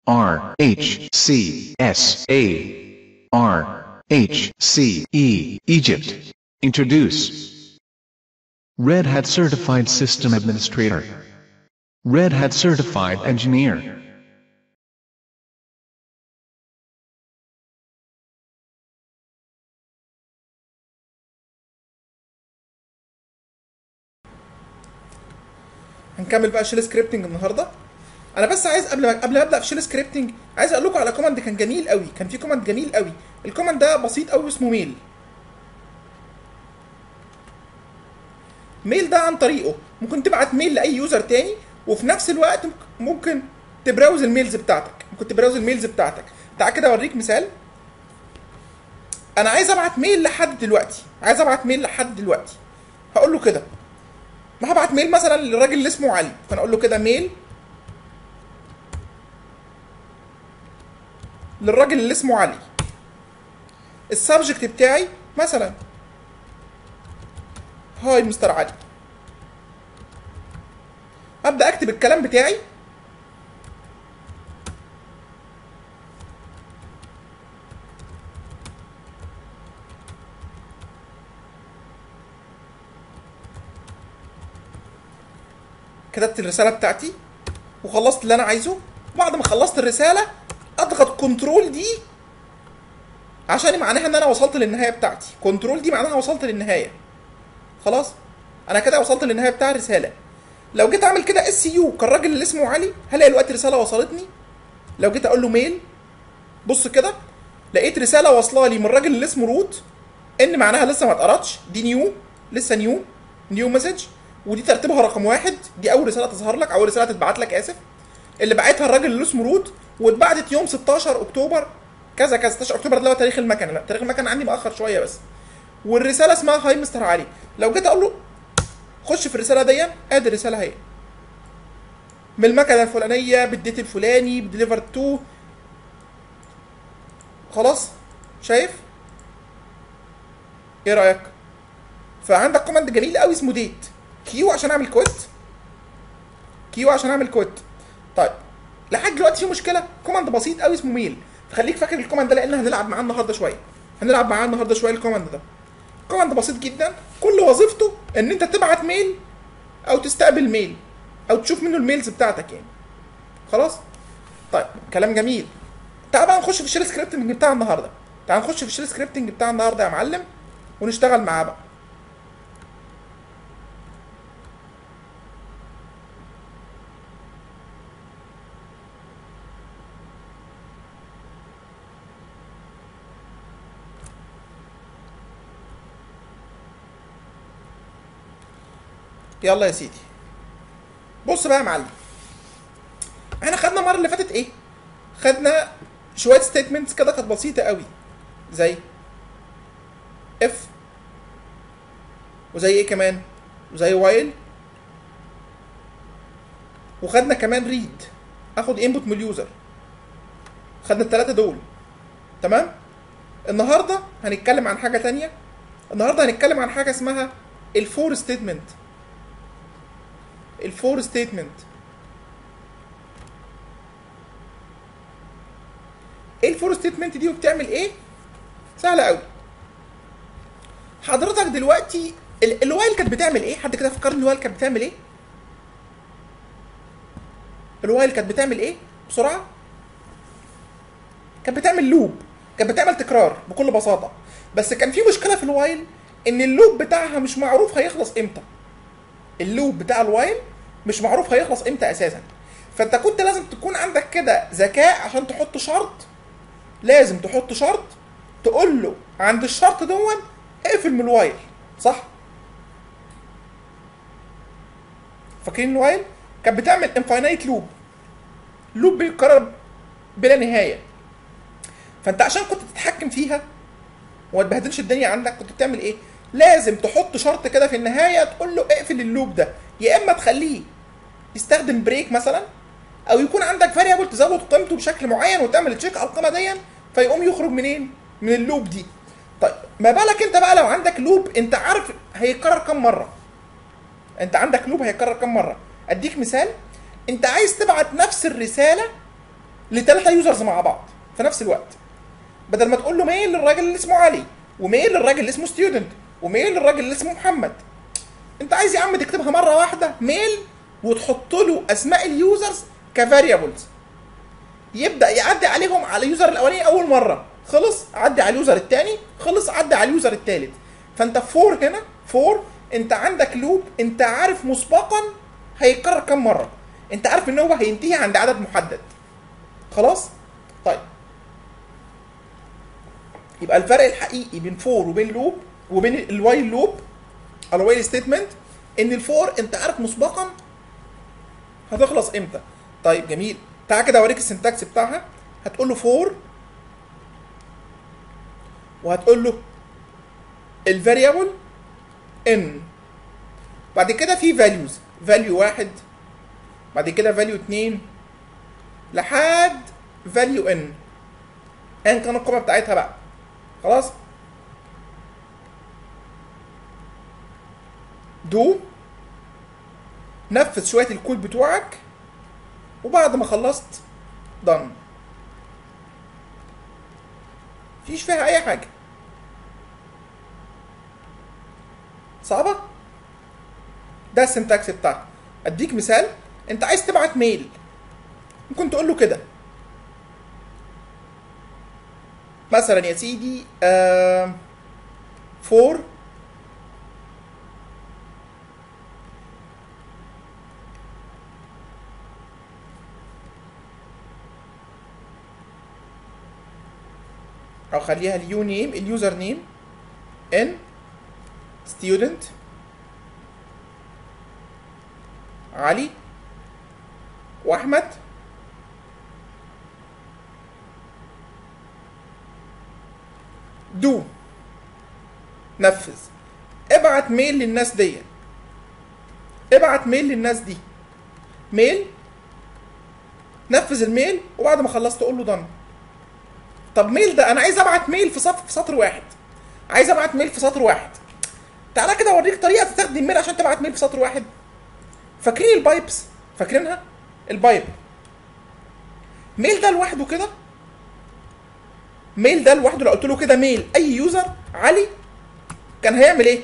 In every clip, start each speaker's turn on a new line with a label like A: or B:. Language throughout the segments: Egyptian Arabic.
A: R H C S A R H C E Egypt. Introduce Red Hat Certified System Administrator. Red Hat Certified Engineer.
B: هنكمل بقى شيل سكريبتنج النهارده انا بس عايز قبل ما قبل ما ابدا في شيل سكريبتنج عايز اقول لكم على كوماند كان جميل قوي كان في كوماند جميل قوي الكوماند ده بسيط قوي اسمه ميل ميل ده عن طريقه ممكن تبعت ميل لاي يوزر تاني وفي نفس الوقت ممكن تبراوز الميلز بتاعتك ممكن تبراوز الميلز بتاعتك تعال كده اوريك مثال انا عايز ابعت ميل لحد دلوقتي عايز ابعت ميل لحد دلوقتي هقول له كده ما هبعت ميل مثلا للراجل اللي اسمه علي فانا اقول له كده ميل للراجل اللي اسمه علي السبجكت بتاعي مثلا هاي مستر علي ابدا اكتب الكلام بتاعي كتبت الرساله بتاعتي وخلصت اللي انا عايزه وبعد ما خلصت الرساله اضغط كنترول دي عشان معناها ان انا وصلت للنهايه بتاعتي كنترول دي معناها وصلت للنهايه خلاص انا كده وصلت للنهايه بتاع الرساله لو جيت اعمل كده اس يو كالراجل اللي اسمه علي هلاقي الوقت رساله وصلتني لو جيت اقول له ميل بص كده لقيت رساله واصله لي من الراجل اللي اسمه روت ان معناها لسه ما اتقرتش دي نيو لسه نيو نيو مسج ودي ترتيبها رقم واحد دي اول رساله تظهر لك اول رساله تتبعت لك اسف اللي بعتها الراجل اللي اسمه روت واتبعتت يوم 16 اكتوبر كذا كذا 16 اكتوبر ده هو تاريخ المكنه لا تاريخ المكنه عندي مؤخر شويه بس والرساله اسمها هاي مستر علي لو جيت اقول له خش في الرساله دي ادي الرساله اهي من المكنه الفلانيه بالديت الفلاني بديليفر تو خلاص شايف ايه رايك فعندك كوماند جميل قوي اسمه ديت كيو عشان اعمل كويت كيو عشان اعمل كويت طيب لحد دلوقتي في مشكله كوماند بسيط قوي اسمه ميل فخليك فاكر الكوماند ده لان هنلعب معاه النهارده شويه هنلعب معاه النهارده شويه الكوماند ده كوماند بسيط جدا كل وظيفته ان انت تبعت ميل او تستقبل ميل او تشوف منه الميلز بتاعتك يعني خلاص طيب كلام جميل تعال بقى نخش في الشيل سكريبتنج بتاع النهارده تعال نخش في الشيل سكريبتنج بتاع النهارده يا معلم ونشتغل معاه بقى يلا يا سيدي بص بقى يا معلم احنا خدنا المره اللي فاتت ايه خدنا شويه ستيتمنتس كده كانت بسيطه قوي زي اف وزي ايه كمان وزي وايل وخدنا كمان ريد اخد انبوت من اليوزر خدنا الثلاثه دول تمام النهارده هنتكلم عن حاجه تانية النهارده هنتكلم عن حاجه اسمها الفور ستيتمنت الفور ستيتمنت ايه الفور ستيتمنت دي وبتعمل ايه سهله قوي حضرتك دلوقتي ال- الوايل كانت بتعمل ايه حد كده فكرني الوايل كانت بتعمل ايه الوايل كانت بتعمل ايه بسرعه كانت بتعمل لوب كانت بتعمل تكرار بكل بساطه بس كان في مشكله في الوايل ان اللوب بتاعها مش معروف هيخلص امتى اللوب بتاع الوايل مش معروف هيخلص امتى اساسا فانت كنت لازم تكون عندك كده ذكاء عشان تحط شرط لازم تحط شرط تقول له عند الشرط دون اقفل من الوايل صح فاكرين الوايل كانت بتعمل انفاينايت لوب لوب بيتكرر بلا نهايه فانت عشان كنت تتحكم فيها وما تبهدلش الدنيا عندك كنت بتعمل ايه لازم تحط شرط كده في النهايه تقول له اقفل اللوب ده يا اما تخليه يستخدم بريك مثلا او يكون عندك فاريبل تزود قيمته بشكل معين وتعمل تشيك على القيمه دي فيقوم يخرج منين من اللوب دي طيب ما بالك انت بقى لو عندك لوب انت عارف هيتكرر كم مره انت عندك لوب هيتكرر كم مره اديك مثال انت عايز تبعت نفس الرساله لثلاثه يوزرز مع بعض في نفس الوقت بدل ما تقول له ميل للراجل اللي اسمه علي وميل للراجل اللي اسمه ستودنت وميل للراجل اللي اسمه محمد انت عايز يا عم تكتبها مره واحده ميل وتحط له اسماء اليوزرز كفاريبلز يبدا يعدي عليهم على اليوزر الاولاني اول مره خلص عدي على اليوزر الثاني خلص عدي على اليوزر الثالث فانت فور هنا فور انت عندك لوب انت عارف مسبقا هيتكرر كم مره انت عارف ان هو هينتهي عند عدد محدد خلاص طيب يبقى الفرق الحقيقي بين فور وبين لوب وبين الوايل لوب او الوايل ستيتمنت ان الفور انت عارف مسبقا هتخلص امتى طيب جميل تعال كده اوريك السنتكس بتاعها هتقول له فور وهتقول له الفاريبل ان بعد كده في فاليوز فاليو واحد بعد كده فاليو اتنين لحد فاليو ان ان كان القيمه بتاعتها بقى خلاص دو نفذ شويه الكود بتوعك وبعد ما خلصت done مفيش فيها اي حاجه صعبه ده السنتكس بتاعها اديك مثال انت عايز تبعت ميل ممكن تقول له كده مثلا يا سيدي آه فور او خليها اليو نيم اليوزر نيم ان ستودنت علي واحمد دو نفذ ابعت ميل للناس دي ابعت ميل للناس دي ميل نفذ الميل وبعد ما خلصت تقول له دن طب ميل ده انا عايز ابعت ميل في سطر في سطر واحد عايز ابعت ميل في سطر واحد تعالى كده اوريك طريقه تستخدم ميل عشان تبعت ميل في سطر واحد فاكرين البايبس فاكرينها البايب ميل ده لوحده كده ميل ده لوحده لو قلت له كده ميل اي يوزر علي كان هيعمل ايه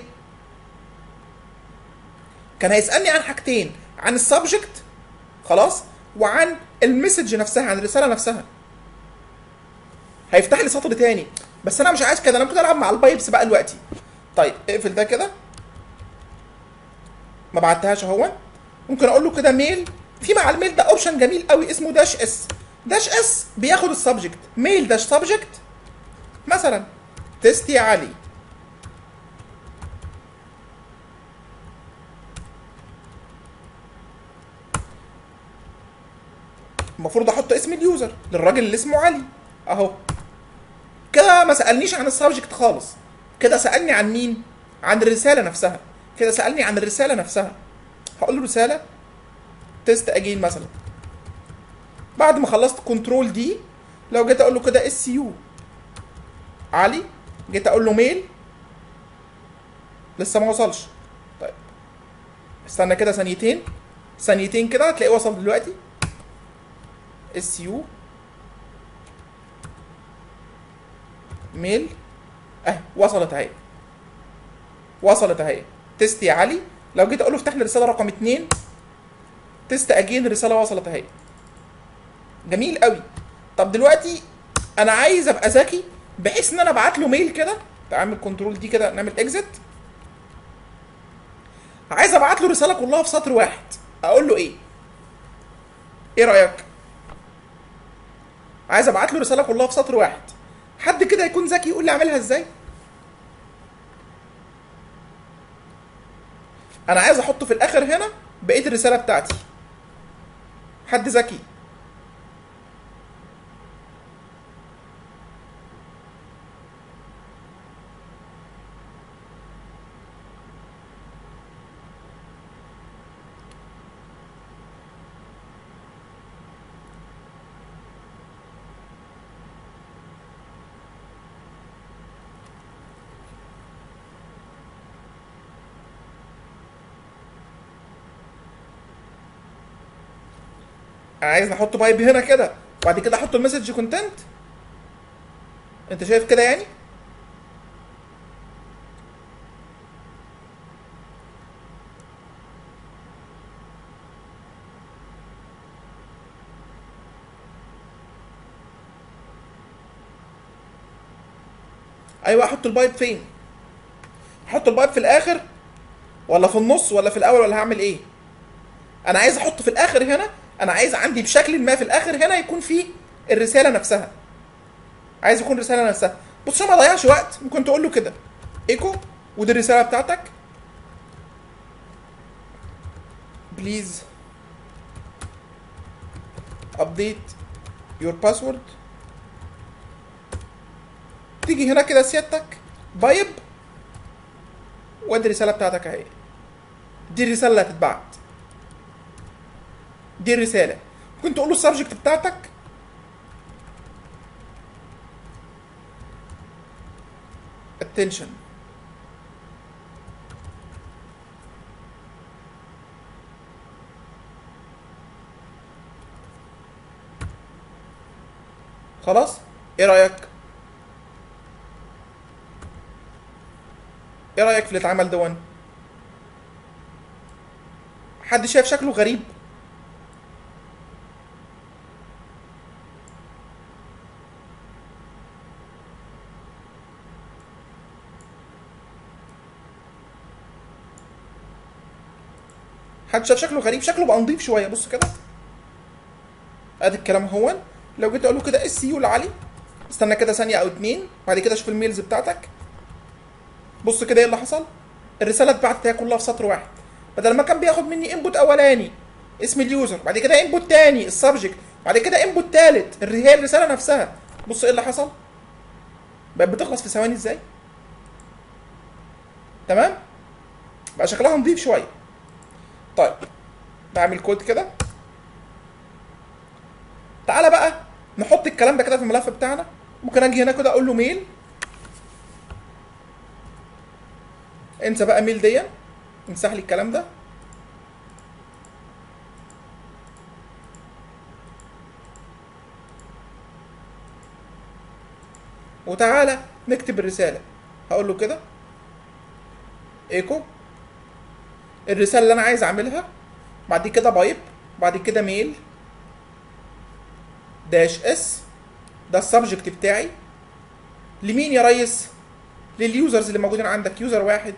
B: كان هيسالني عن حاجتين عن السبجكت خلاص وعن المسج نفسها عن الرساله نفسها هيفتح لي سطر تاني بس انا مش عايز كده انا ممكن العب مع البايبس بقى دلوقتي طيب اقفل ده كده ما بعتهاش اهو ممكن اقول له كده ميل في مع الميل ده اوبشن جميل قوي اسمه داش اس داش اس بياخد السبجكت ميل داش سبجكت مثلا تيست يا علي المفروض احط اسم اليوزر للراجل اللي اسمه علي اهو كده ما سالنيش عن السبجكت خالص كده سالني عن مين عن الرساله نفسها كده سالني عن الرساله نفسها هقول له رساله تيست اجين مثلا بعد ما خلصت كنترول دي لو جيت اقول له كده اس يو علي جيت اقول له ميل لسه ما وصلش طيب استنى كده ثانيتين ثانيتين كده هتلاقيه وصل دلوقتي اس يو ميل اهي وصلت اهي وصلت اهي تيست يا علي لو جيت اقول له افتح لي رساله رقم اتنين تيست اجين الرساله وصلت اهي جميل قوي طب دلوقتي انا عايز ابقى ذكي بحيث ان انا ابعت له ميل كده تعمل كنترول دي كده نعمل اكزit عايز ابعت له رساله كلها في سطر واحد اقول له ايه ايه رايك عايز ابعت له رساله كلها في سطر واحد حد كده يكون ذكي يقول لي اعملها ازاي انا عايز احطه في الاخر هنا بقيه الرساله بتاعتي حد ذكي عايز نحط بايب هنا كده وبعد كده احط المسج كونتنت انت شايف كده يعني ايوه احط البايب فين احط البايب في الاخر ولا في النص ولا في الاول ولا هعمل ايه انا عايز احط في الاخر هنا انا عايز عندي بشكل ما في الاخر هنا يكون في الرساله نفسها عايز يكون الرساله نفسها بص عشان ما اضيعش وقت ممكن تقول له كده ايكو ودي الرساله بتاعتك بليز ابديت يور باسورد تيجي هنا كده سيادتك بايب وادي الرساله بتاعتك اهي دي الرساله اللي هتتبعت دي الرساله ممكن تقول له السبجكت بتاعتك attention خلاص ايه رايك ايه رايك في اللي اتعمل دون حد شايف شكله غريب حد شاف شكله غريب شكله بقى نضيف شويه بص كده ادي الكلام هون لو جيت اقول له كده اس يو لعلي استنى كده ثانيه او اتنين بعد كده اشوف الميلز بتاعتك بص كده ايه اللي حصل الرساله اتبعتت هي كلها في سطر واحد بدل ما كان بياخد مني انبوت اولاني اسم اليوزر بعد كده انبوت تاني السبجكت بعد كده انبوت تالت الر- هي الرساله نفسها بص ايه اللي حصل بقت بتخلص في ثواني ازاي تمام بقى شكلها نضيف شويه طيب بعمل كود كده تعالى بقى نحط الكلام ده كده في الملف بتاعنا ممكن اجي هنا كده اقول له ميل انسى بقى ميل دي امسح لي الكلام ده وتعالى نكتب الرسالة هقول له كده ايكو الرسالة اللي انا عايز اعملها بعد كده بايب بعد كده ميل داش اس ده السبجكت بتاعي لمين يا ريس لليوزرز اللي موجودين عندك يوزر واحد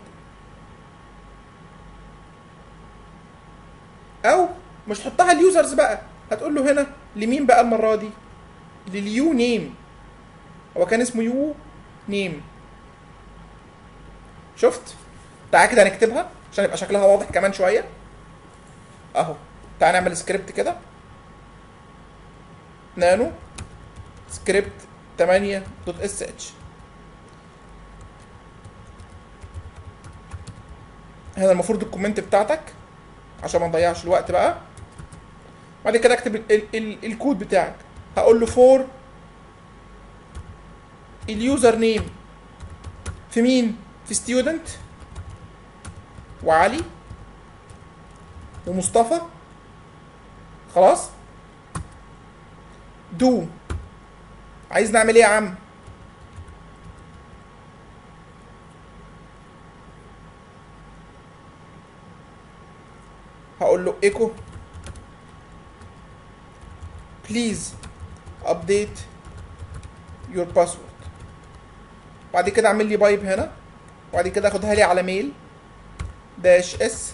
B: او مش تحطها اليوزرز بقى هتقول له هنا لمين بقى المره دي لليو نيم هو كان اسمه يو نيم شفت تعالى كده نكتبها عشان يبقى شكلها واضح كمان شويه اهو تعالى نعمل سكريبت كده نانو سكريبت 8 دوت اس اتش هنا المفروض الكومنت بتاعتك عشان ما نضيعش الوقت بقى بعد كده اكتب ال ال ال الكود بتاعك هقول له فور اليوزر نيم في مين في ستودنت وعلي ومصطفى خلاص دو عايز نعمل ايه يا عم هقول له ايكو بليز ابديت يور باسورد بعد كده اعمل لي بايب هنا وبعد كده اخدها لي على ميل داش اس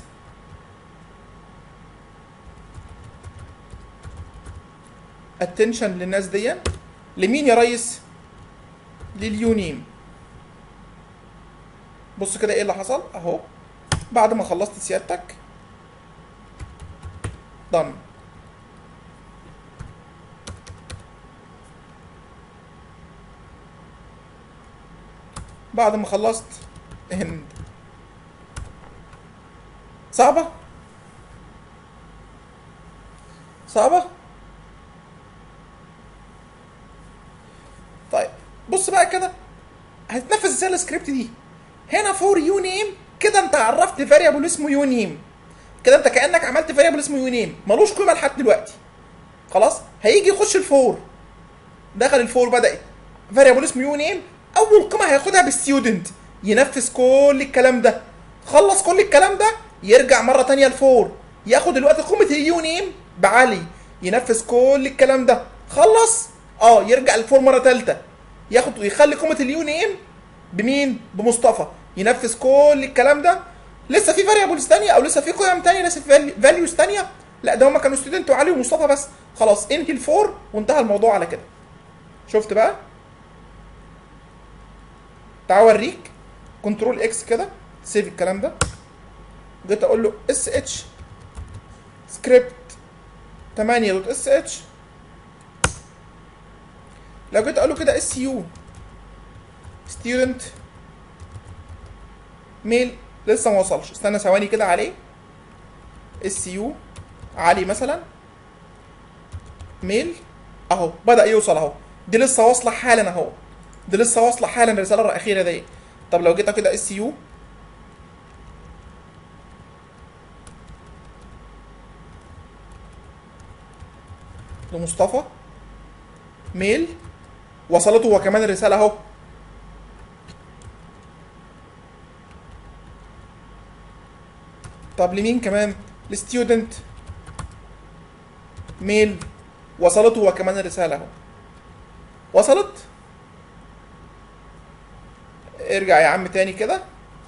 B: اتنشن للناس دي لمين يا ريس لليونيم بص كده ايه اللي حصل اهو بعد ما خلصت سيادتك done بعد ما خلصت هند صعبة صعبة طيب بص بقى كده هتنفذ ازاي السكريبت دي هنا فور يو نيم كده انت عرفت فاريبل اسمه يو نيم كده انت كانك عملت فاريبل اسمه يو نيم ملوش قيمه لحد دلوقتي خلاص هيجي يخش الفور دخل الفور بدات فاريبل اسمه يو نيم اول قيمه هياخدها بالستودنت ينفذ كل الكلام ده خلص كل الكلام ده يرجع مره تانية لفور ياخد الوقت قيمه اليو نيم بعلي ينفذ كل الكلام ده خلص اه يرجع لفور مره ثالثه ياخد ويخلي قيمه اليو نيم بمين بمصطفى ينفذ كل الكلام ده لسه في فاريبلز تانية او لسه في قيم تانية لسه في فاليوز تانية لا ده هما كانوا ستودنت وعلي ومصطفى بس خلاص انهي الفور وانتهى الموضوع على كده شفت بقى تعال اوريك كنترول اكس كده سيف الكلام ده جيت اقول له اس اتش سكريبت 8 دوت اس اتش لو جيت اقول له كده اس يو ستودنت ميل لسه ما وصلش استنى ثواني كده عليه اس يو علي مثلا ميل اهو بدا يوصل اهو دي لسه واصله حالا اهو دي لسه واصله حالا الرساله الاخيره دي طب لو جيت كده اس يو لمصطفى ميل وصلته هو كمان الرساله اهو طب لمين كمان لستودنت ميل وصلته هو كمان الرساله اهو وصلت ارجع يا عم تاني كده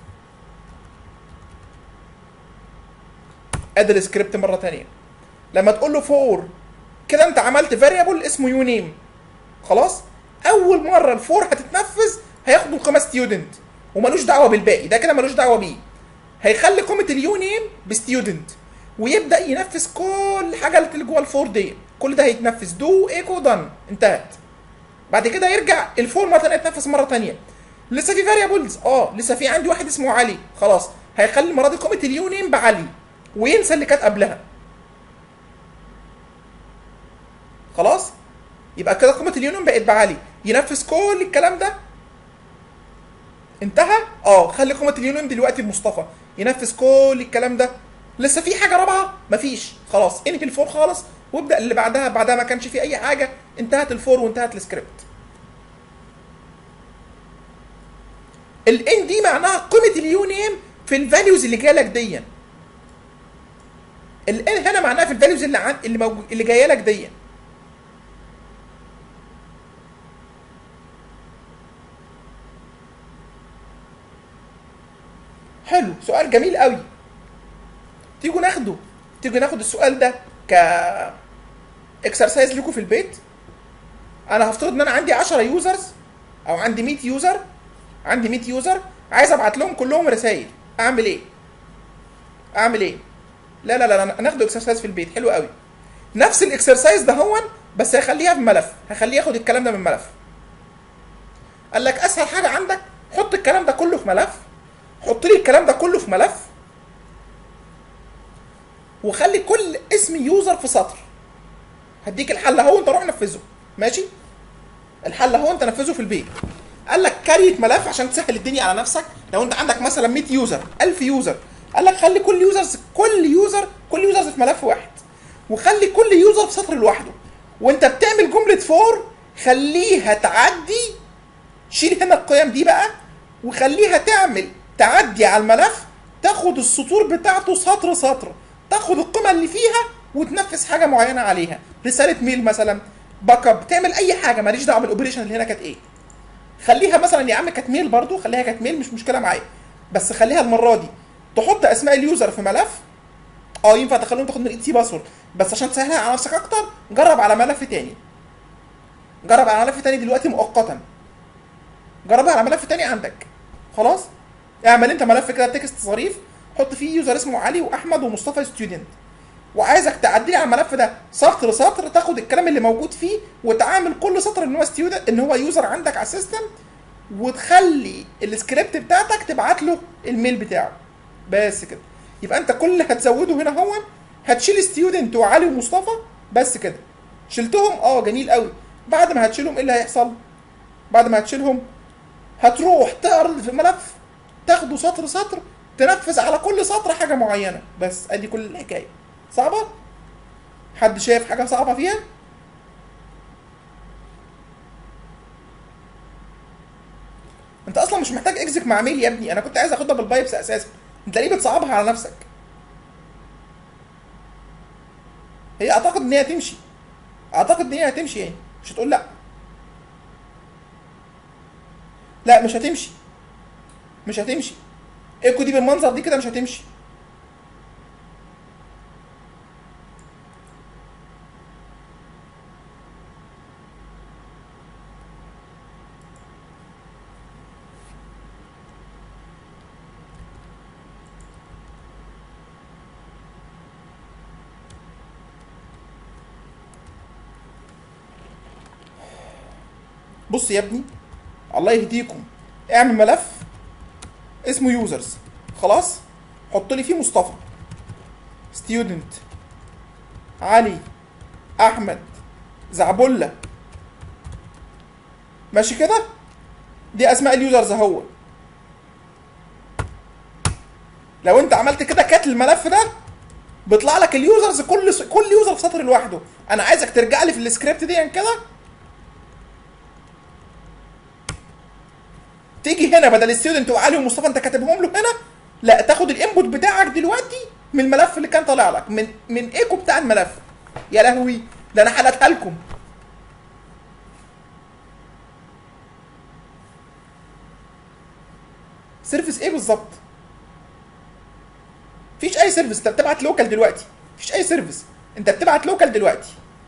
B: ادي السكريبت مره تانية لما تقول له فور كده انت عملت فاريبل اسمه يو نيم خلاص اول مره الفور هتتنفذ هياخد القيمه ستودنت وملوش دعوه بالباقي ده كده ملوش دعوه بيه هيخلي قيمه اليو نيم بستودنت ويبدا ينفذ كل حاجه اللي جوه الفور دي كل ده هيتنفذ دو ايكو دان انتهت بعد كده يرجع الفور مره ثانيه يتنفذ مره ثانيه لسه في فاريبلز اه لسه في عندي واحد اسمه علي خلاص هيخلي المره دي قيمه اليو نيم بعلي وينسى اللي كانت قبلها خلاص يبقى كده قيمه اليو نيم بقت بعلي ينفذ كل الكلام ده انتهى اه خلي قيمه اليو نيم دلوقتي بمصطفى ينفذ كل الكلام ده لسه في حاجه رابعه مفيش خلاص انهي الفور خالص وابدا اللي بعدها بعدها ما كانش في اي حاجه انتهت الفور وانتهت السكريبت الان دي معناها قيمه اليو نيم في الفاليوز اللي جايه لك دي الان هنا معناها في الفاليوز اللي عن اللي موجود اللي جايه لك دي حلو سؤال جميل قوي تيجوا ناخده تيجوا ناخد السؤال ده ك اكسرسايز لكم في البيت انا هفترض ان انا عندي 10 يوزرز او عندي 100 يوزر عندي 100 يوزر عايز ابعت لهم كلهم رسائل اعمل ايه اعمل ايه لا لا لا ناخده اكسرسايز في البيت حلو قوي نفس الاكسرسايز ده هون بس هخليها في ملف هخليه ياخد الكلام ده من ملف قال لك اسهل حاجه عندك حط الكلام ده كله في ملف حط لي الكلام ده كله في ملف وخلي كل اسم يوزر في سطر هديك الحل اهو انت روح نفذه ماشي الحل اهو انت نفذه في البيت قال لك كاريت ملف عشان تسهل الدنيا على نفسك لو انت عندك مثلا 100 يوزر 1000 يوزر قال لك خلي كل يوزرز كل يوزر كل يوزر في ملف واحد وخلي كل يوزر في سطر لوحده وانت بتعمل جمله فور خليها تعدي شيل هنا القيم دي بقى وخليها تعمل تعدي على الملف تاخد السطور بتاعته سطر سطر تاخد القيمه اللي فيها وتنفذ حاجه معينه عليها رساله ميل مثلا باك اب تعمل اي حاجه ماليش دعوه بالاوبريشن اللي هنا كانت ايه خليها مثلا يا عم كانت ميل برضو خليها كانت ميل مش مشكله معايا بس خليها المره دي تحط اسماء اليوزر في ملف اه ينفع تخليهم تاخد من الاي تي باسورد بس عشان تسهلها على نفسك اكتر جرب على ملف تاني جرب على ملف تاني دلوقتي مؤقتا جربها على ملف تاني عندك خلاص اعمل انت ملف كده تكست ظريف حط فيه يوزر اسمه علي واحمد ومصطفى ستودنت وعايزك تعدي على الملف ده سطر سطر تاخد الكلام اللي موجود فيه وتعامل كل سطر ان هو ستودنت ان هو يوزر عندك على السيستم وتخلي السكريبت بتاعتك تبعت له الميل بتاعه بس كده يبقى انت كل اللي هتزوده هنا هو هتشيل ستودنت وعلي ومصطفى بس كده شلتهم اه جميل قوي بعد ما هتشيلهم ايه اللي هيحصل بعد ما هتشيلهم هتروح تعرض في الملف تاخده سطر سطر تنفذ على كل سطر حاجه معينه بس ادي كل الحكايه صعبه حد شايف حاجه صعبه فيها مش محتاج اكزك مع ميل يا ابني انا كنت عايز اخدها بالبايبس اساسا انت ليه بتصعبها على نفسك هي اعتقد ان هي هتمشي اعتقد ان هي هتمشي يعني مش هتقول لا لا مش هتمشي مش هتمشي ايكو دي بالمنظر دي كده مش هتمشي بص يا ابني الله يهديكم اعمل ملف اسمه يوزرز خلاص حط لي فيه مصطفى ستودنت علي احمد زعبله ماشي كده دي اسماء اليوزرز اهو لو انت عملت كده كات الملف ده بيطلع لك اليوزرز كل كل يوزر في سطر لوحده انا عايزك ترجع لي في السكريبت دي كده تيجي هنا بدل ستودنت وعلي ومصطفى انت كاتبهم له هنا لا تاخد الانبوت بتاعك دلوقتي من الملف اللي كان طالع لك من من ايكو بتاع الملف يا لهوي ده انا حلتها لكم سيرفيس ايه بالظبط مفيش اي سيرفيس انت بتبعت لوكال دلوقتي مفيش اي سيرفيس انت بتبعت لوكال دلوقتي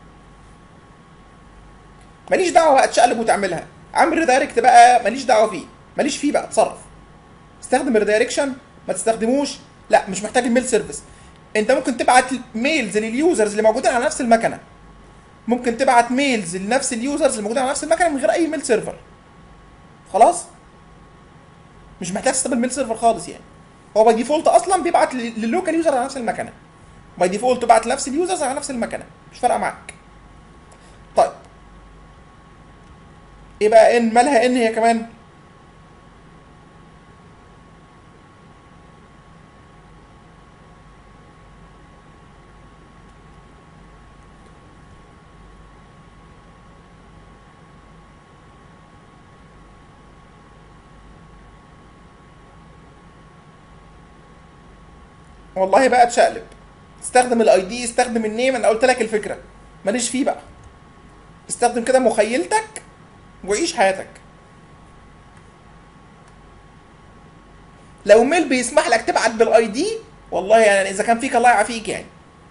B: ماليش دعوه بقى تشقلب وتعملها اعمل ريدايركت بقى ماليش دعوه فيه ماليش فيه بقى اتصرف استخدم الريدايركشن ما تستخدموش لا مش محتاج الميل سيرفيس انت ممكن تبعت ميلز لليوزرز اللي موجودين على نفس المكنه ممكن تبعت ميلز لنفس اليوزرز اللي موجودين على نفس المكنه من غير اي ميل سيرفر خلاص مش محتاج تستخدم ميل سيرفر خالص يعني هو باي ديفولت اصلا بيبعت لللوكال يوزر على نفس المكنه باي ديفولت بعت لنفس اليوزرز على نفس المكنه مش فارقه معاك طيب ايه بقى ان مالها ان هي كمان والله بقى تشقلب استخدم الاي دي استخدم النيم انا قلت لك الفكره ماليش فيه بقى استخدم كده مخيلتك وعيش حياتك لو ميل بيسمح لك تبعت بالاي دي والله يعني اذا كان فيك الله يعافيك يعني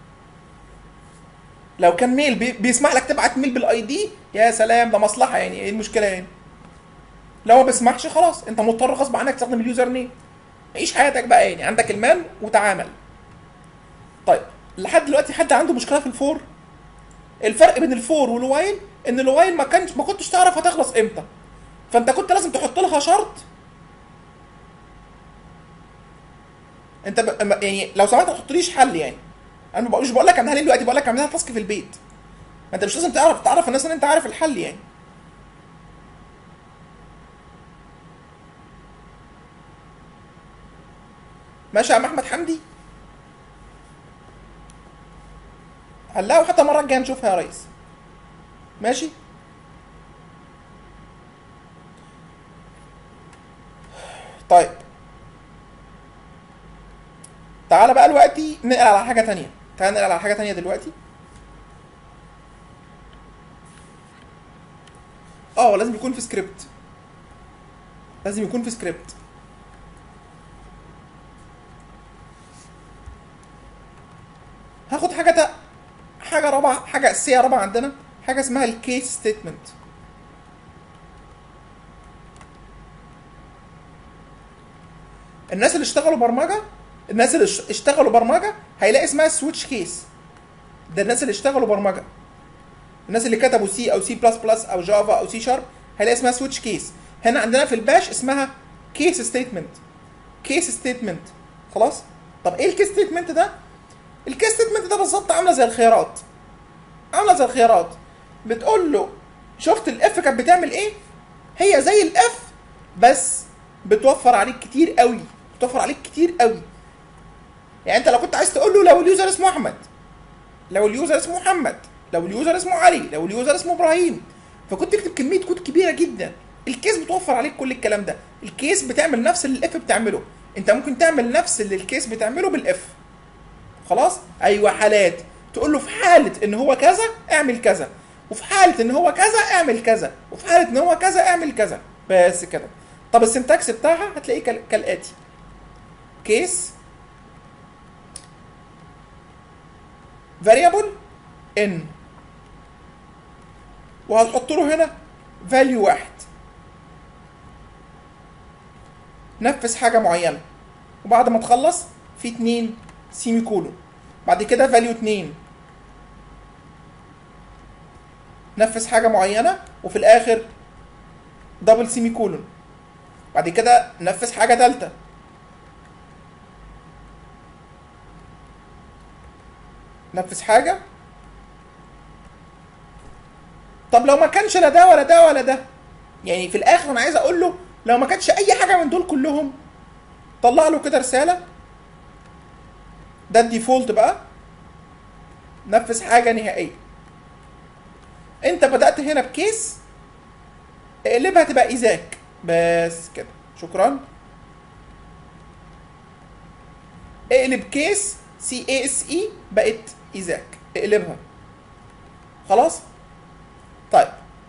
B: لو كان ميل بي بيسمح لك تبعت ميل بالاي دي يا سلام ده مصلحه يعني ايه المشكله يعني لو ما بيسمحش خلاص انت مضطر غصب عنك تستخدم اليوزر نيم عيش حياتك بقى يعني عندك المال وتعامل طيب لحد دلوقتي حد عنده مشكله في الفور الفرق بين الفور والوايل ان الوايل ما كانش ما كنتش تعرف هتخلص امتى فانت كنت لازم تحط لها شرط انت ب... يعني لو سمحت ما تحطليش حل يعني انا مش بقول لك اعملها ليه دلوقتي بقول لك اعملها تاسك في البيت ما انت مش لازم تعرف تعرف الناس ان انت عارف الحل يعني ماشي يا عم احمد حمدي هنلاقوا حتى المره الجايه نشوفها يا ريس ماشي طيب تعالى بقى دلوقتي ننقل على حاجه تانية تعالى ننقل على حاجه تانية دلوقتي اه لازم يكون في سكريبت لازم يكون في سكريبت هاخد حاجه تا... حاجه رابعه حاجه اساسيه رابعه عندنا حاجه اسمها الكيس ستيتمنت الناس اللي اشتغلوا برمجه الناس اللي اشتغلوا برمجه هيلاقي اسمها سويتش كيس ده الناس اللي اشتغلوا برمجه الناس اللي كتبوا سي او سي بلس بلس او جافا او سي شارب هيلاقي اسمها سويتش كيس هنا عندنا في الباش اسمها كيس ستيتمنت كيس ستيتمنت خلاص طب ايه الكيس ستيتمنت ده الكيس ستيتمنت ده بالظبط عامله زي الخيارات عامله زي الخيارات بتقول له شفت الاف كانت بتعمل ايه هي زي الاف بس بتوفر عليك كتير قوي بتوفر عليك كتير قوي يعني انت لو كنت عايز تقول له لو اليوزر اسمه احمد لو اليوزر اسمه محمد لو اليوزر اسمه علي لو اليوزر اسمه ابراهيم فكنت تكتب كميه كود كبيره جدا الكيس بتوفر عليك كل الكلام ده الكيس بتعمل نفس اللي الاف بتعمله انت ممكن تعمل نفس اللي الكيس بتعمله بالاف خلاص ايوه حالات تقول له في حاله ان هو كذا اعمل كذا وفي حاله ان هو كذا اعمل كذا وفي حاله ان هو كذا اعمل كذا بس كده طب السنتكس بتاعها هتلاقيه كال- كالاتي كيس variable n وهتحط له هنا value واحد نفذ حاجه معينه وبعد ما تخلص في اتنين سيمي كولون بعد كده فاليو اتنين نفذ حاجه معينه وفي الاخر دبل سيمي كولون بعد كده نفذ حاجه تالته نفذ حاجه طب لو ما كانش لا ده ولا ده ولا ده يعني في الاخر انا عايز اقول له لو ما كانش اي حاجه من دول كلهم طلع له كده رساله ده الديفولت بقى نفذ حاجه نهائيه انت بدات هنا بكيس اقلبها تبقى ايزاك بس كده شكرا اقلب كيس سي اي اس اي بقت ايزاك اقلبها خلاص طيب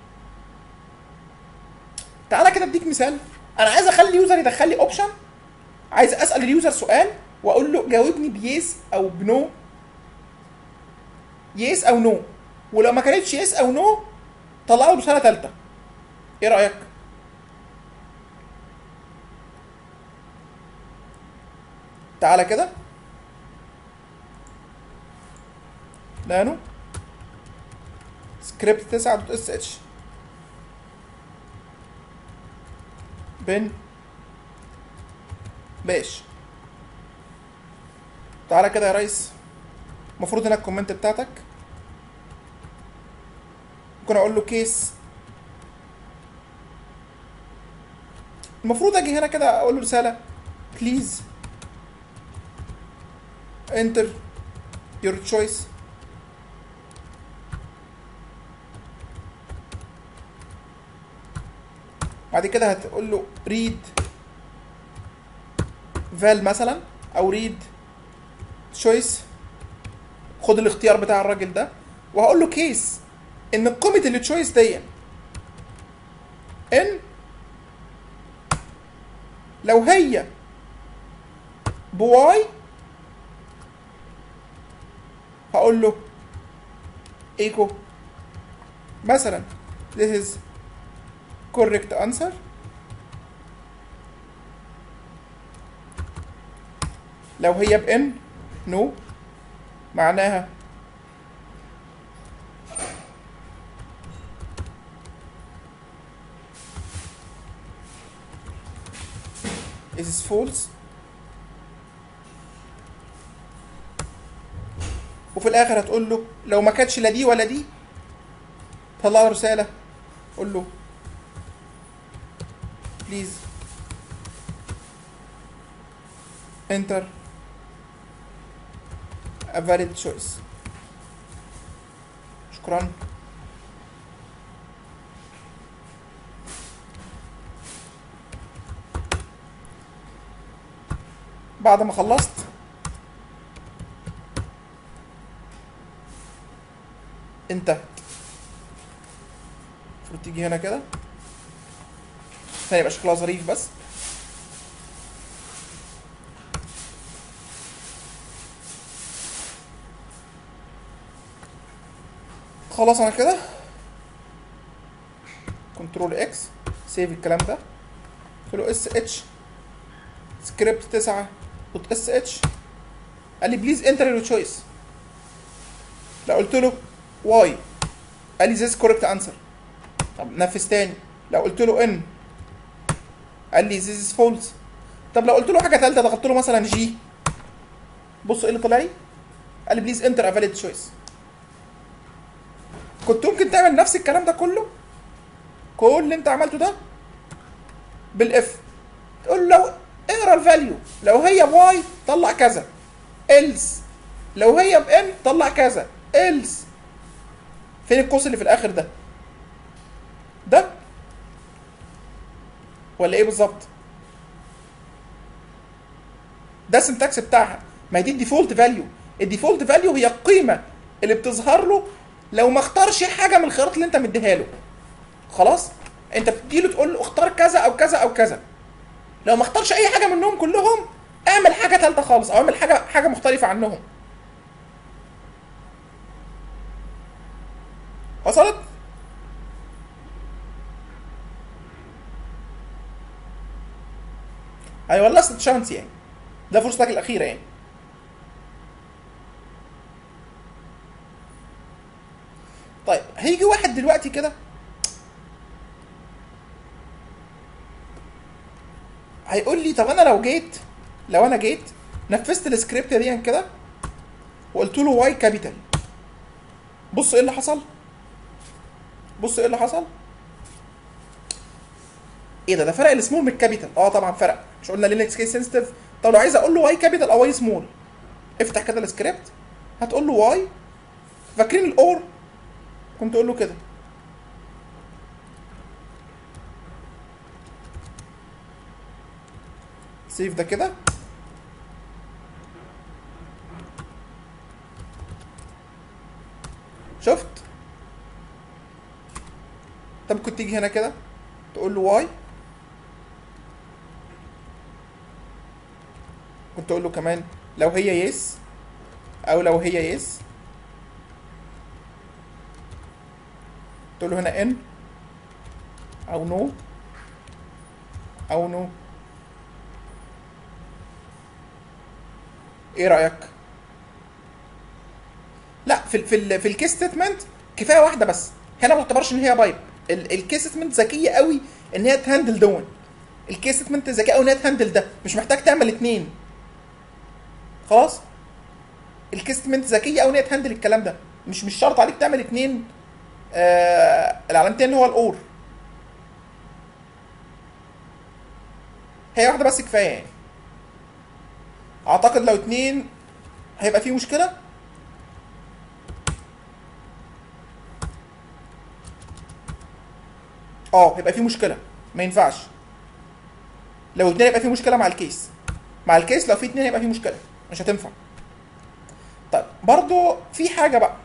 B: تعالى كده اديك مثال انا عايز اخلي اليوزر يدخل لي اوبشن عايز اسال اليوزر سؤال واقول له جاوبني بيس او بنو يس او نو ولو ما كانتش يس او نو طلع له رساله ثالثه ايه رايك تعالى كده نانو سكريبت 9 دوت اس اتش بن باش تعالى كده يا ريس المفروض هنا الكومنت بتاعتك ممكن اقول له كيس المفروض اجي هنا كده اقول له رساله بليز enter your choice بعد كده هتقول له read val مثلا او read choice خد الاختيار بتاع الراجل ده وهقول له كيس ان قيمه اللي تشويس دي ان لو هي بواي هقول له ايكو مثلا this is correct answer لو هي بان نو no. معناها is false وفي الاخر هتقول له لو ما كانتش لا دي ولا دي طلع له رساله قول له بليز enter a valid choice شكرا بعد ما خلصت انتهت المفروض تيجي هنا كده عشان يبقى شكلها ظريف بس خلاص انا كده كنترول اكس سيف الكلام ده قلت له اس اتش سكريبت 9 دوت اس اتش قال لي بليز انتر يور تشويس لا قلت له واي قال لي ذيس كوريكت انسر طب نفذ تاني لو قلت له ان قال لي ذيس از فولس طب لو قلت له حاجه ثالثه ضغطت له مثلا جي بص ايه اللي طلع لي قال لي بليز انتر ا فاليد تشويس كنت ممكن تعمل نفس الكلام ده كله كل اللي انت عملته ده بالاف تقول له لو اقرا الفاليو لو هي بواي طلع كذا إلس لو هي بان طلع كذا إلس فين القوس اللي في الاخر ده ده ولا ايه بالظبط ده السنتكس بتاعها ما هي دي الديفولت فاليو الديفولت فاليو هي القيمه اللي بتظهر له لو ما اختارش حاجه من الخيارات اللي انت مديها له خلاص انت بتديله تقول له اختار كذا او كذا او كذا لو ما اختارش اي حاجه منهم كلهم اعمل حاجه ثالثه خالص او اعمل حاجه حاجه مختلفه عنهم وصلت ايوه لاست شانس يعني ده فرصتك الاخيره يعني طيب هيجي واحد دلوقتي كده هيقول لي طب انا لو جيت لو انا جيت نفذت السكريبت دي كده وقلت له واي كابيتال بص ايه اللي حصل بص ايه اللي حصل ايه ده ده فرق السمول من الكابيتال اه طبعا فرق مش قلنا لينكس كيس سنسيتيف طب لو عايز اقول له واي كابيتال او واي سمول افتح كده السكريبت هتقول له واي فاكرين الاور كنت اقول له كده سيف ده كده شفت طب كنت تيجي هنا كده تقول له واي كنت اقول له كمان لو هي يس او لو هي يس تقول له هنا ان او نو او نو ايه رايك لا في ال في ال في الكيس ستيتمنت كفايه واحده بس هنا ما تعتبرش ان هي بايب الكيس ستيتمنت ذكيه قوي ان هي تهندل دون الكيس ستيتمنت ذكيه قوي ان هي تهندل ده مش محتاج تعمل اتنين خلاص الكيس ستيتمنت ذكيه قوي ان هي تهندل الكلام ده مش مش شرط عليك تعمل اتنين آه العلامتين اللي هو الاور هي واحده بس كفايه يعني اعتقد لو اتنين هيبقى فيه مشكله اه هيبقى فيه مشكله ما ينفعش لو اتنين هيبقى فيه مشكله مع الكيس مع الكيس لو في اتنين هيبقى فيه مشكله مش هتنفع طيب برضو في حاجه بقى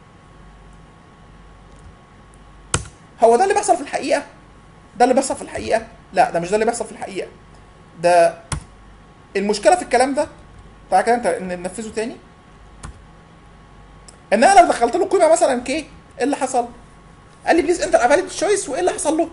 B: هو ده اللي بيحصل في الحقيقه ده اللي بيحصل في الحقيقه لا ده مش ده اللي بيحصل في الحقيقه ده المشكله في الكلام ده تعالى كده انت ننفذه تاني ان انا لو دخلت له قيمه مثلا كي ايه اللي حصل؟ قال لي بليز انتر افاليد تشويس وايه اللي حصل له؟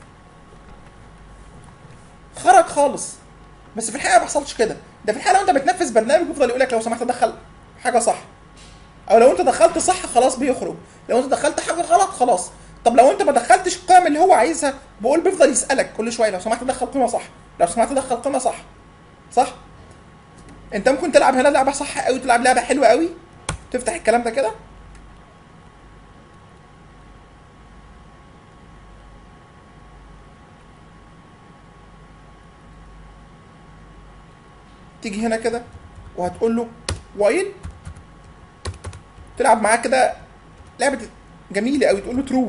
B: خرج خالص بس في الحقيقه ما بيحصلش كده ده في الحقيقه لو انت بتنفذ برنامج بيفضل يقول لك لو سمحت دخل حاجه صح او لو انت دخلت صح خلاص بيخرج لو انت دخلت حاجه غلط خلاص طب لو انت ما دخلتش القيم اللي هو عايزها بقول بيفضل يسالك كل شويه لو سمحت دخل قيمه صح لو سمحت دخل قيمه صح صح انت ممكن تلعب هنا لعبه صح قوي تلعب لعبه حلوه قوي تفتح الكلام ده كده تيجي هنا كده وهتقول له وايل تلعب معاه كده لعبه جميله قوي تقول له ترو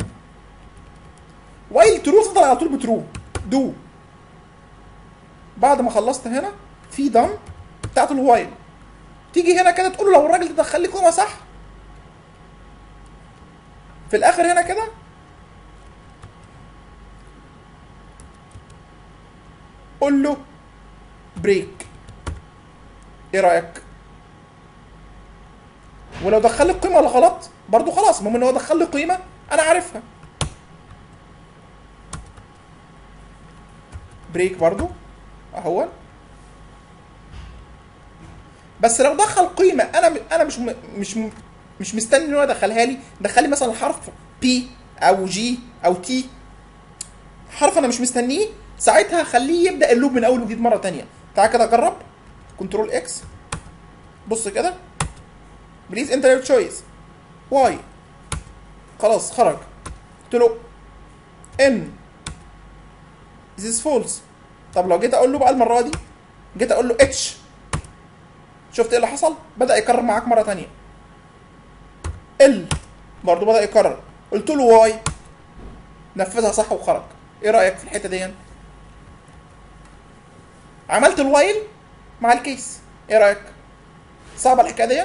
B: وايل ترو تفضل على طول بترو دو بعد ما خلصت هنا في دم بتاعت الوايل تيجي هنا كده تقول له لو الراجل ده دخل لي قيمه صح في الاخر هنا كده قول له بريك ايه رايك ولو دخل لي القيمه ولا غلط برضو خلاص المهم ان هو دخل لي قيمه انا عارفها بريك برضو اهو بس لو دخل قيمه انا انا مش م... مش م... مش مستني ان هو يدخلها لي دخل لي مثلا حرف بي او جي او تي حرف انا مش مستنيه ساعتها خليه يبدا اللوب من اول وجديد مره تانية تعال كده جرب كنترول اكس بص كده بليز انتر يور تشويس واي خلاص خرج قلت له ان this false طب لو جيت اقول له بقى المره دي جيت اقول له اتش شفت ايه اللي حصل بدا يكرر معاك مره تانية ال برضه بدا يكرر قلت له واي نفذها صح وخرج ايه رايك في الحته دي عملت الوايل مع الكيس ايه رايك صعبه الحكايه دي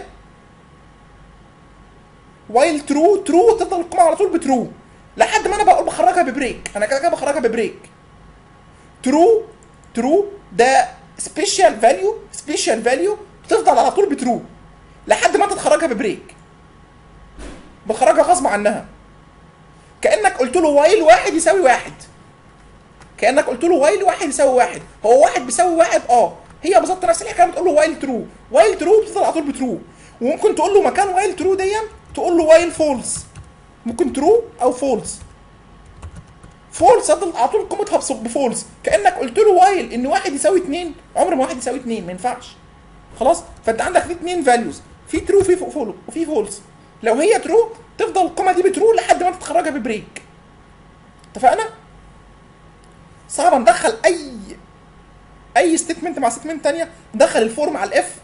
B: وايل ترو ترو تفضل القيمه على طول بترو لحد ما انا بقول بخرجها ببريك انا كده كده بخرجها ببريك ترو ترو ده سبيشال فاليو سبيشال فاليو بتفضل على طول بترو لحد ما انت تخرجها ببريك بخرجها غصب عنها كانك قلت له وايل واحد يساوي واحد كانك قلت له وايل واحد يساوي واحد هو واحد بيساوي واحد اه هي بالظبط نفس الحكايه بتقول له وايل ترو وايل ترو بتفضل على طول بترو وممكن تقول له مكان وايل ترو دي تقول له وايل فولس ممكن ترو او فولس فولس هتفضل على طول قيمتها بص- بفولس كانك قلت له وايل ان واحد يساوي اتنين عمر ما واحد يساوي اتنين ما ينفعش خلاص فانت عندك في اتنين فاليوز في ترو وفي فول وفي فولس لو هي ترو تفضل القيمه دي بترو لحد ما انت تخرجها ببريك اتفقنا صعب ندخل اي اي ستيتمنت مع ستيتمنت تانية ندخل الفور مع الاف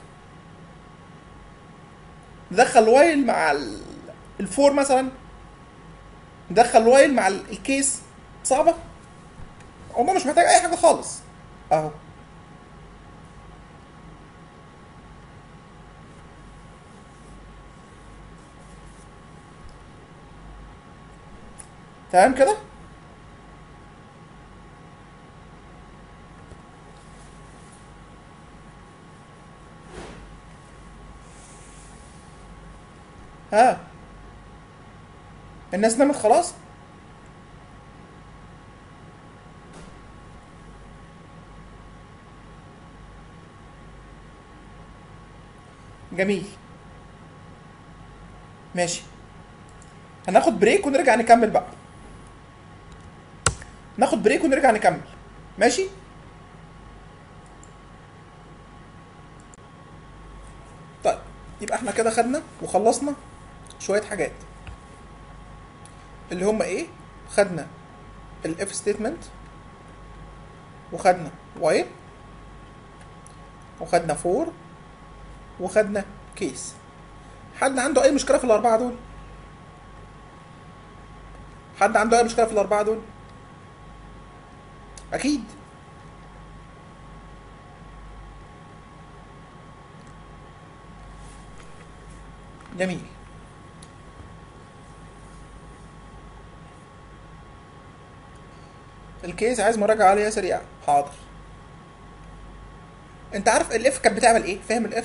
B: ندخل وايل مع ال- الفور مثلا ندخل وايل مع ال- الكيس صعبه الموضوع مش محتاج اي حاجه خالص اهو تمام كده ها الناس نامت خلاص جميل ماشي هناخد بريك ونرجع نكمل بقى ناخد بريك ونرجع نكمل ماشي طيب يبقى احنا كده خدنا وخلصنا شويه حاجات اللي هم ايه خدنا الاف ستيتمنت وخدنا وايل وخدنا فور وخدنا كيس حد عنده اي مشكله في الاربعه دول حد عنده اي مشكله في الاربعه دول اكيد جميل الكيس عايز مراجعه عليها سريعه حاضر انت عارف الاف كانت بتعمل ايه فاهم الاف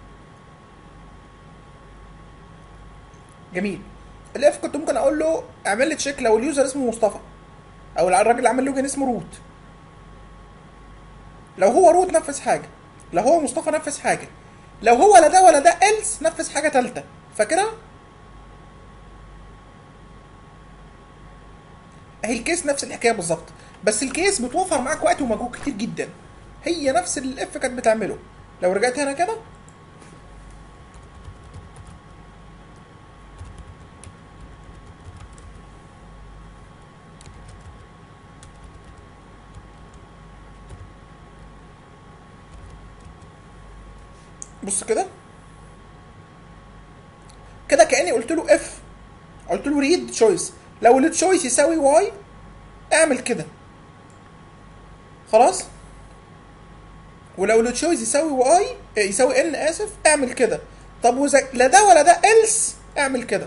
B: جميل الاف كنت ممكن اقول له اعمل لي تشيك لو اليوزر اسمه مصطفى او الراجل اللي عمل لوجن اسمه روت لو هو روت نفذ حاجه لو هو مصطفى نفذ حاجه لو هو لا ده ولا ده إلس نفذ حاجه ثالثه فاكرها اهي الكيس نفس الحكايه بالظبط بس الكيس بتوفر معاك وقت ومجهود كتير جدا هي نفس اللي الاف كانت بتعمله لو رجعت هنا كده بص كده كده كاني قلت له اف قلت له ريد تشويس لو التشويس يساوي واي اعمل كده خلاص ولو التشويس يساوي واي يساوي ان اسف اعمل كده طب وإذا لا ده ولا ده إلس اعمل كده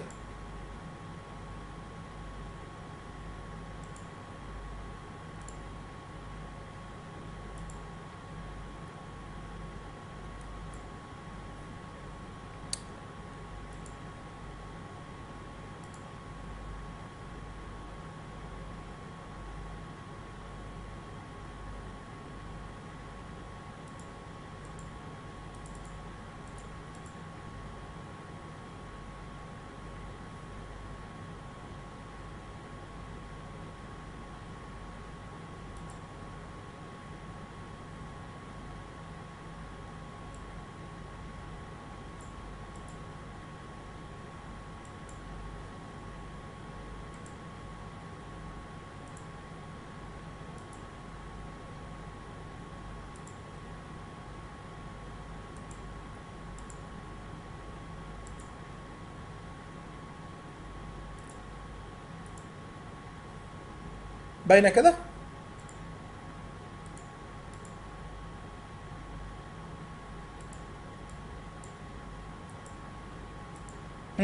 B: باينه كده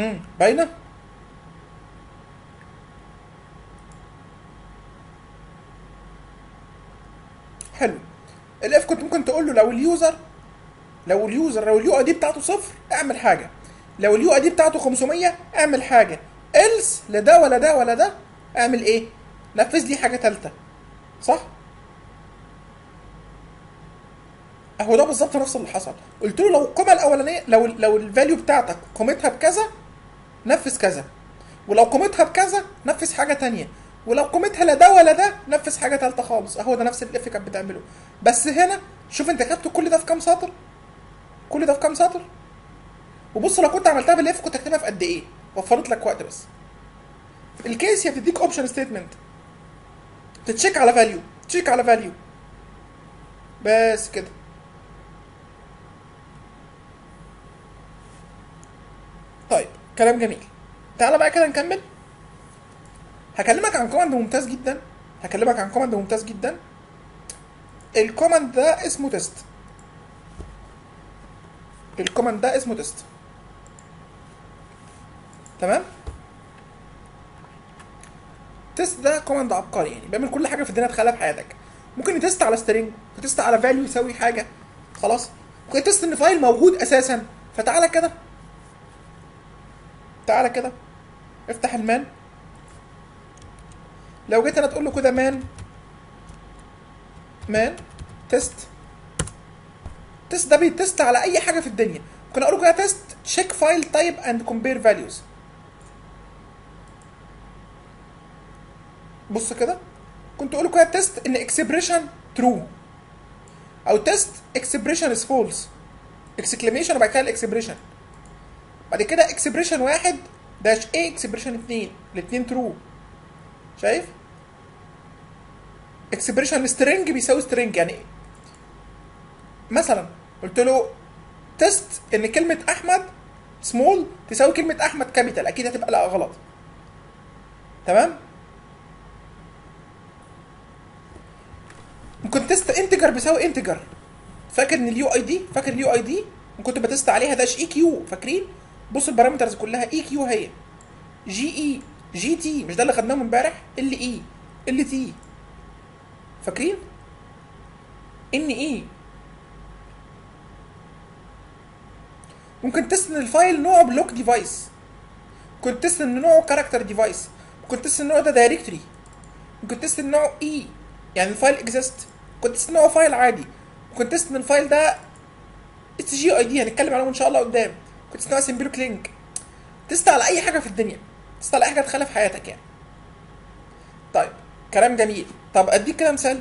B: امم باينه حلو الاف كنت ممكن تقول له لو اليوزر لو اليوزر لو اليو اي دي بتاعته صفر اعمل حاجه لو اليو اي دي بتاعته 500 اعمل حاجه إلس لا ده ولا ده ولا ده اعمل ايه نفذ لي حاجه ثالثه صح اهو ده بالظبط نفس اللي حصل قلت له لو القيمه الاولانيه لو لو الفاليو بتاعتك قيمتها بكذا نفذ كذا ولو قيمتها بكذا نفذ حاجه تانية ولو قيمتها لا ده ولا ده نفذ حاجه ثالثه خالص اهو ده نفس اللي الاف كانت بتعمله بس هنا شوف انت كتبت كل ده في كام سطر كل ده في كام سطر وبص لو كنت عملتها بالاف كنت هكتبها في قد ايه وفرت لك وقت بس الكيس هي بتديك اوبشن ستيتمنت تتشيك على فاليو تشيك على فاليو بس كده طيب كلام جميل تعالى بقى كده نكمل هكلمك عن كوماند ممتاز جدا هكلمك عن كوماند ممتاز جدا الكوماند ده اسمه تيست الكوماند ده اسمه تيست تمام تيست ده كوماند عبقري يعني بيعمل كل حاجه في الدنيا تخيلها في حياتك ممكن يتست على سترينج يتست على فاليو يساوي حاجه خلاص ممكن يتست ان فايل موجود اساسا فتعالى كده تعالى كده افتح المان لو جيت انا تقول له كده مان مان تيست تيست ده بيتست على اي حاجه في الدنيا ممكن اقول له كده تيست تشيك فايل تايب اند كومبير فاليوز بص كده كنت اقول له كده تيست ان اكسبريشن ترو او تيست اكسبريشن از فولس اكسكليميشن وبعد كده الاكسبريشن بعد كده اكسبريشن واحد داش ايه اكسبريشن اتنين الاتنين ترو شايف اكسبريشن سترينج بيساوي سترينج يعني ايه مثلا قلت له تيست ان كلمه احمد سمول تساوي كلمه احمد كابيتال اكيد هتبقى لا غلط تمام ممكن تيست انتجر بيساوي انتجر فاكر ان اليو اي دي فاكر اليو اي دي كنت بتست عليها داش اي كيو فاكرين بص البارامترز كلها اي كيو هي جي اي جي تي مش ده اللي خدناه امبارح ال اي ال تي فاكرين ان اي ممكن تست ان الفايل نوعه بلوك ديفايس ممكن تست ان نوعه كاركتر ديفايس ممكن تست ان نوعه ده دايركتوري ممكن تست ان نوعه اي يعني الفايل اكزيست ممكن تست ان هو فايل عادي ممكن تست ان الفايل ده اتش جي اي دي هنتكلم عنهم ان شاء الله قدام ممكن تست ان هو سيمبلوك لينك تست على اي حاجه في الدنيا تست على اي حاجه تخليها في حياتك يعني طيب كلام جميل طب اديك كده مثال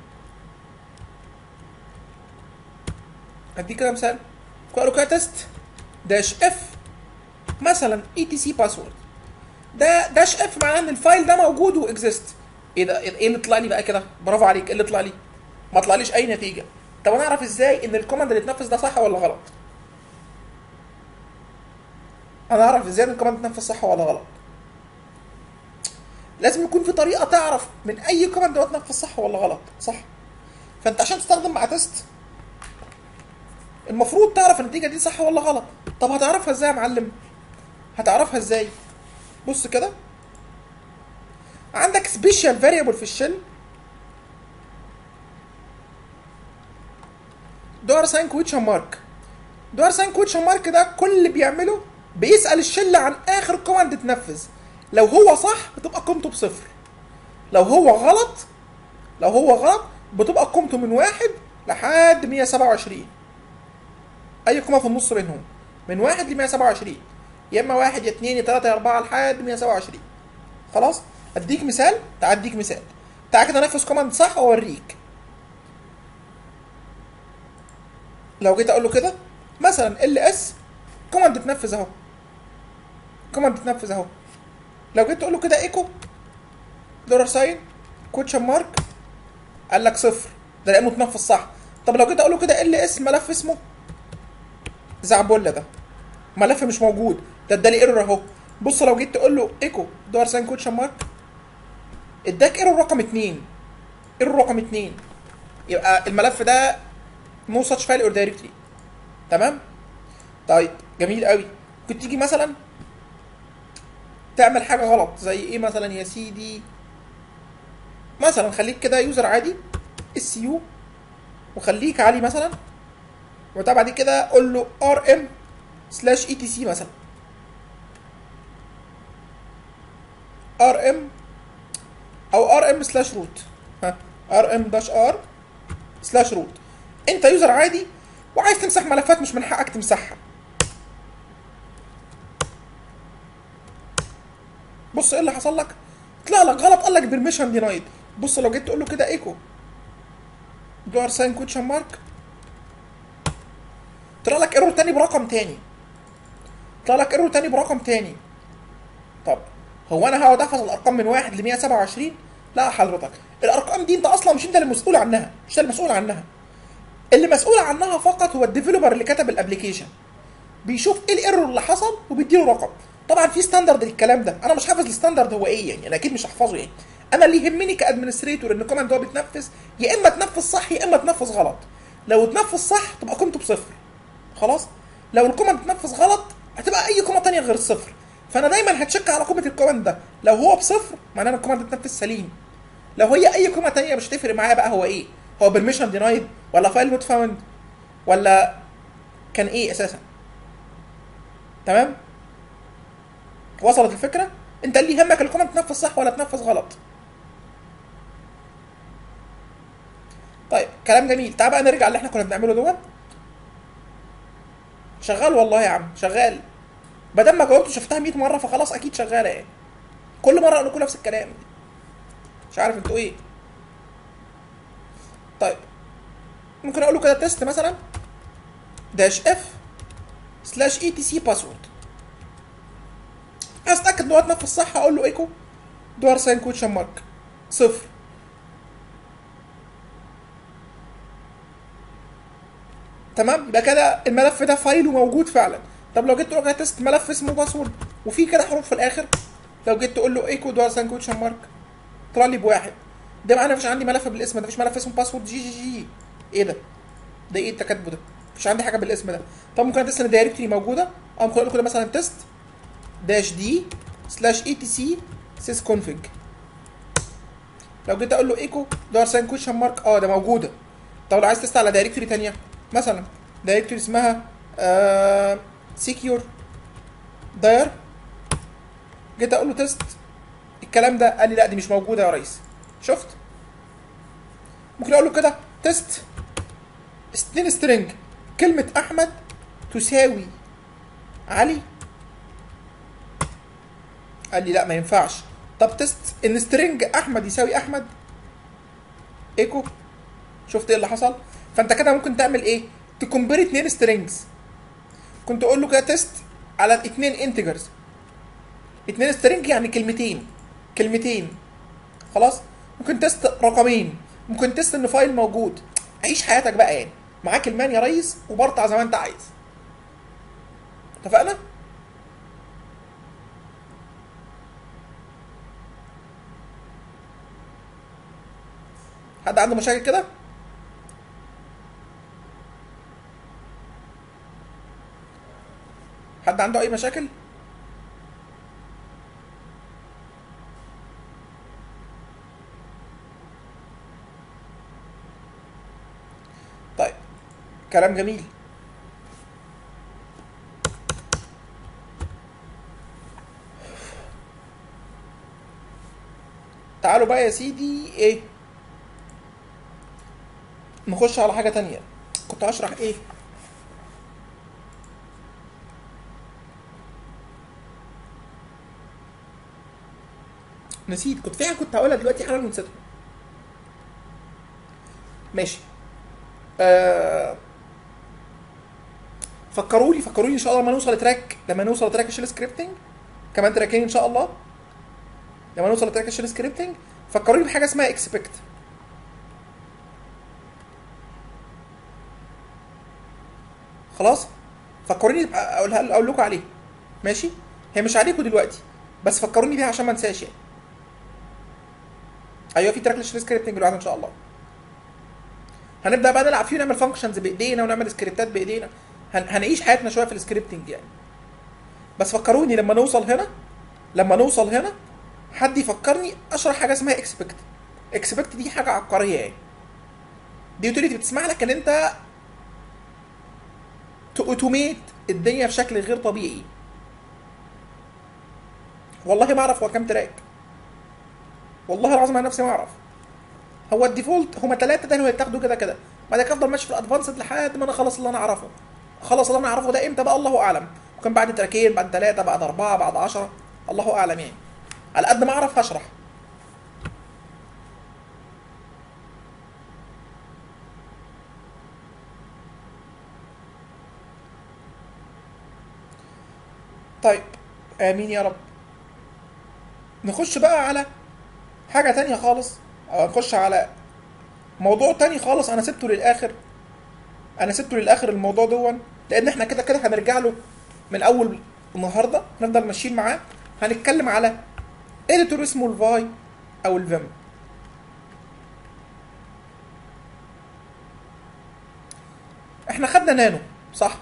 B: اديك كده مثال قالوا كده تيست داش اف مثلا اي تي سي باسورد ده داش اف معناه ان الفايل ده موجود واكزيست ايه ده ايه اللي طلع لي بقى كده برافو عليك ايه اللي طلع لي ما طلعليش اي نتيجه طب انا اعرف ازاي ان الكوماند اللي اتنفذ ده صح ولا غلط انا اعرف ازاي ان الكوماند اتنفذ صح ولا غلط لازم يكون في طريقه تعرف من اي كوماند هو اتنفذ صح ولا غلط صح فانت عشان تستخدم مع تيست المفروض تعرف النتيجه دي صح ولا غلط طب هتعرفها ازاي يا معلم هتعرفها ازاي بص كده عندك سبيشال فاريبل في الشل دولار ساين كويتشن مارك دولار ساين كويتشن مارك ده كل اللي بيعمله بيسال الشل عن اخر كوماند اتنفذ لو هو صح بتبقى قيمته بصفر لو هو غلط لو هو غلط بتبقى قيمته من واحد لحد 127 اي قيمه في النص بينهم من واحد ل 127 يا اما واحد يا اثنين يا ثلاثه يا اربعه لحد 127 خلاص اديك مثال تعال اديك مثال تعال كده نفذ كوماند صح واوريك لو جيت اقول له كده مثلا ال اس كوماند اتنفذ اهو كوماند اتنفذ اهو لو جيت تقول له كده ايكو دولار ساين كوتشن مارك قال لك صفر ده لانه اتنفذ صح طب لو جيت اقول له كده ال اس ملف اسمه زعبله ده ملف مش موجود ده ادالي ايرور اهو بص لو جيت تقول له ايكو دولار ساين كوتشن مارك اداك ايرور رقم اتنين ايرور رقم اتنين يبقى الملف ده نو ساتش فايل اور دايركتري تمام طيب جميل قوي كنت تيجي مثلا تعمل حاجه غلط زي ايه مثلا يا سيدي مثلا خليك كده يوزر عادي اس يو وخليك علي مثلا وتابع دي كده قول له ار ام سلاش اي تي سي مثلا ار ام او ار ام سلاش روت ها ار ام داش ار سلاش روت انت يوزر عادي وعايز تمسح ملفات مش من حقك تمسحها بص ايه اللي حصل لك طلع لك غلط قال لك بيرميشن دينايد بص لو جيت تقول له كده ايكو دولار ساين كوتشن مارك طلع لك ايرور تاني برقم تاني طلع لك ايرور تاني برقم تاني طب هو انا هقعد احفظ الارقام من واحد ل 127 لا حضرتك الارقام دي انت اصلا مش انت اللي مسؤول عنها مش انت المسؤول عنها اللي مسؤول عنها فقط هو الديفلوبر اللي كتب الابلكيشن بيشوف ايه الايرور اللي حصل وبيديله رقم طبعا في ستاندرد للكلام ده انا مش حافظ الستاندرد هو ايه يعني انا اكيد مش هحفظه يعني انا اللي يهمني كادمنستريتور ان الكوماند هو بيتنفذ يا اما تنفذ صح يا اما تنفذ غلط لو تنفذ صح تبقى قيمته بصفر خلاص لو الكوماند اتنفذ غلط هتبقى اي قيمه تانية غير الصفر فانا دايما هتشك على قيمه الكوماند ده لو هو بصفر معناه ان الكوماند اتنفذ سليم لو هي اي قيمه تانية مش هتفرق معايا بقى هو ايه هو بيرميشن دينايد ولا فايل نوت فاوند ولا كان ايه اساسا تمام وصلت الفكره انت اللي يهمك الكومنت تنفذ صح ولا تنفذ غلط طيب كلام جميل تعال بقى نرجع اللي احنا كنا بنعمله دون شغال والله يا عم شغال بدل ما جاوبت شفتها 100 مره فخلاص اكيد شغاله يعني كل مره اقول لكم نفس الكلام مش عارف انتوا ايه طيب ممكن اقول له كده تيست مثلا داش اف سلاش اي تي سي باسورد عايز اتاكد ان هو اتنفذ صح اقول له ايكو دولار ساين كوتشن مارك صفر تمام يبقى كده الملف ده فايله موجود فعلا طب لو جيت تقول له تيست ملف اسمه باسورد وفي كده حروف في الاخر لو جيت تقول له ايكو دولار ساين كوتشن مارك طلع لي بواحد ده معناه مفيش عندي ملف بالاسم ده مفيش ملف اسمه باسورد جي جي جي ايه ده؟ ده ايه انت كاتبه ده؟ مفيش عندي حاجه بالاسم ده طب ممكن اتست ان الدايركتوري موجوده او ممكن اقول له كده مثلا تيست داش دي سلاش اي تي سي سيس كونفج لو جيت اقول له ايكو دولار ساين كويشن مارك اه ده موجوده طب لو عايز تست على دايركتوري تانية مثلا دايركتوري اسمها آه سيكيور داير جيت اقول له تيست الكلام ده قال لي لا دي مش موجوده يا ريس شفت ممكن اقول له كده تيست اتنين سترينج كلمه احمد تساوي علي قال لي لا ما ينفعش طب تيست ان سترينج احمد يساوي احمد ايكو شفت ايه اللي حصل فانت كده ممكن تعمل ايه تكمبير اتنين سترينجز كنت اقول له كده تيست على اتنين انتجرز اتنين سترينج يعني كلمتين كلمتين خلاص ممكن تيست رقمين ممكن تيست ان فايل موجود عيش حياتك بقى يعني معاك المان يا ريس وبرطع زي ما انت عايز اتفقنا حد عنده مشاكل كده حد عنده اي مشاكل طيب كلام جميل تعالوا بقى يا سيدي ايه نخش على حاجة تانية كنت هشرح ايه نسيت كنت في حاجة كنت هقولها دلوقتي حالا ونسيتها ماشي آه فكروا لي فكروا لي ان شاء الله لما نوصل لتراك لما نوصل لتراك الشيل سكريبتنج كمان تراكين ان شاء الله لما نوصل لتراك الشيل سكريبتنج فكروا لي بحاجه اسمها اكسبكت خلاص فكروني اقولها اقول لكم عليه ماشي هي مش عليكم دلوقتي بس فكروني بيها عشان ما انساش يعني ايوه في تراك للشيل سكريبتنج لوحده ان شاء الله هنبدا بقى نلعب فيه ونعمل فانكشنز بايدينا ونعمل سكريبتات بايدينا هن... هنعيش حياتنا شويه في السكريبتنج يعني بس فكروني لما نوصل هنا لما نوصل هنا حد يفكرني اشرح حاجه اسمها اكسبكت اكسبكت دي حاجه عبقريه يعني دي يوتيليتي بتسمح لك ان انت تأوتوميت الدنيا بشكل غير طبيعي والله ما اعرف هو كام تراك والله العظيم انا نفسي ما اعرف هو الديفولت هما ثلاثه ده اللي هيتاخدوا كده كده بعد كده افضل ماشي في الادفانسد لحد ما انا اخلص اللي انا اعرفه خلص اللي انا اعرفه ده امتى بقى الله اعلم ممكن بعد تراكين بعد ثلاثه بعد اربعه بعد عشرة الله اعلم يعني على قد ما اعرف هشرح طيب امين يا رب نخش بقى على حاجه تانية خالص او نخش على موضوع تاني خالص انا سبته للاخر انا سبته للاخر الموضوع دون لان احنا كده كده هنرجع له من اول النهارده هنفضل ماشيين معاه هنتكلم على اديتور اسمه الفاي او الفيم احنا خدنا نانو صح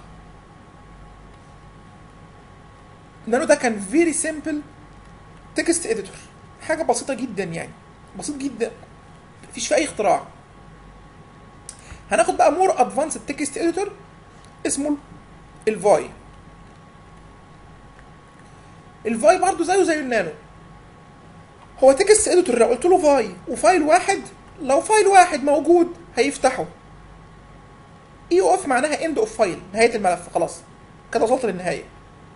B: نانو ده كان فيري سيمبل تكست اديتور حاجه بسيطه جدا يعني بسيط جدا مفيش فيه اي اختراع هناخد بقى مور ادفانسد تكست اديتور اسمه الفاي الفاي برضه زيه زي النانو هو تكست اديتور لو قلت له فاي وفايل واحد لو فايل واحد موجود هيفتحه اي اوف معناها اند اوف فايل نهايه الملف خلاص كده وصلت للنهايه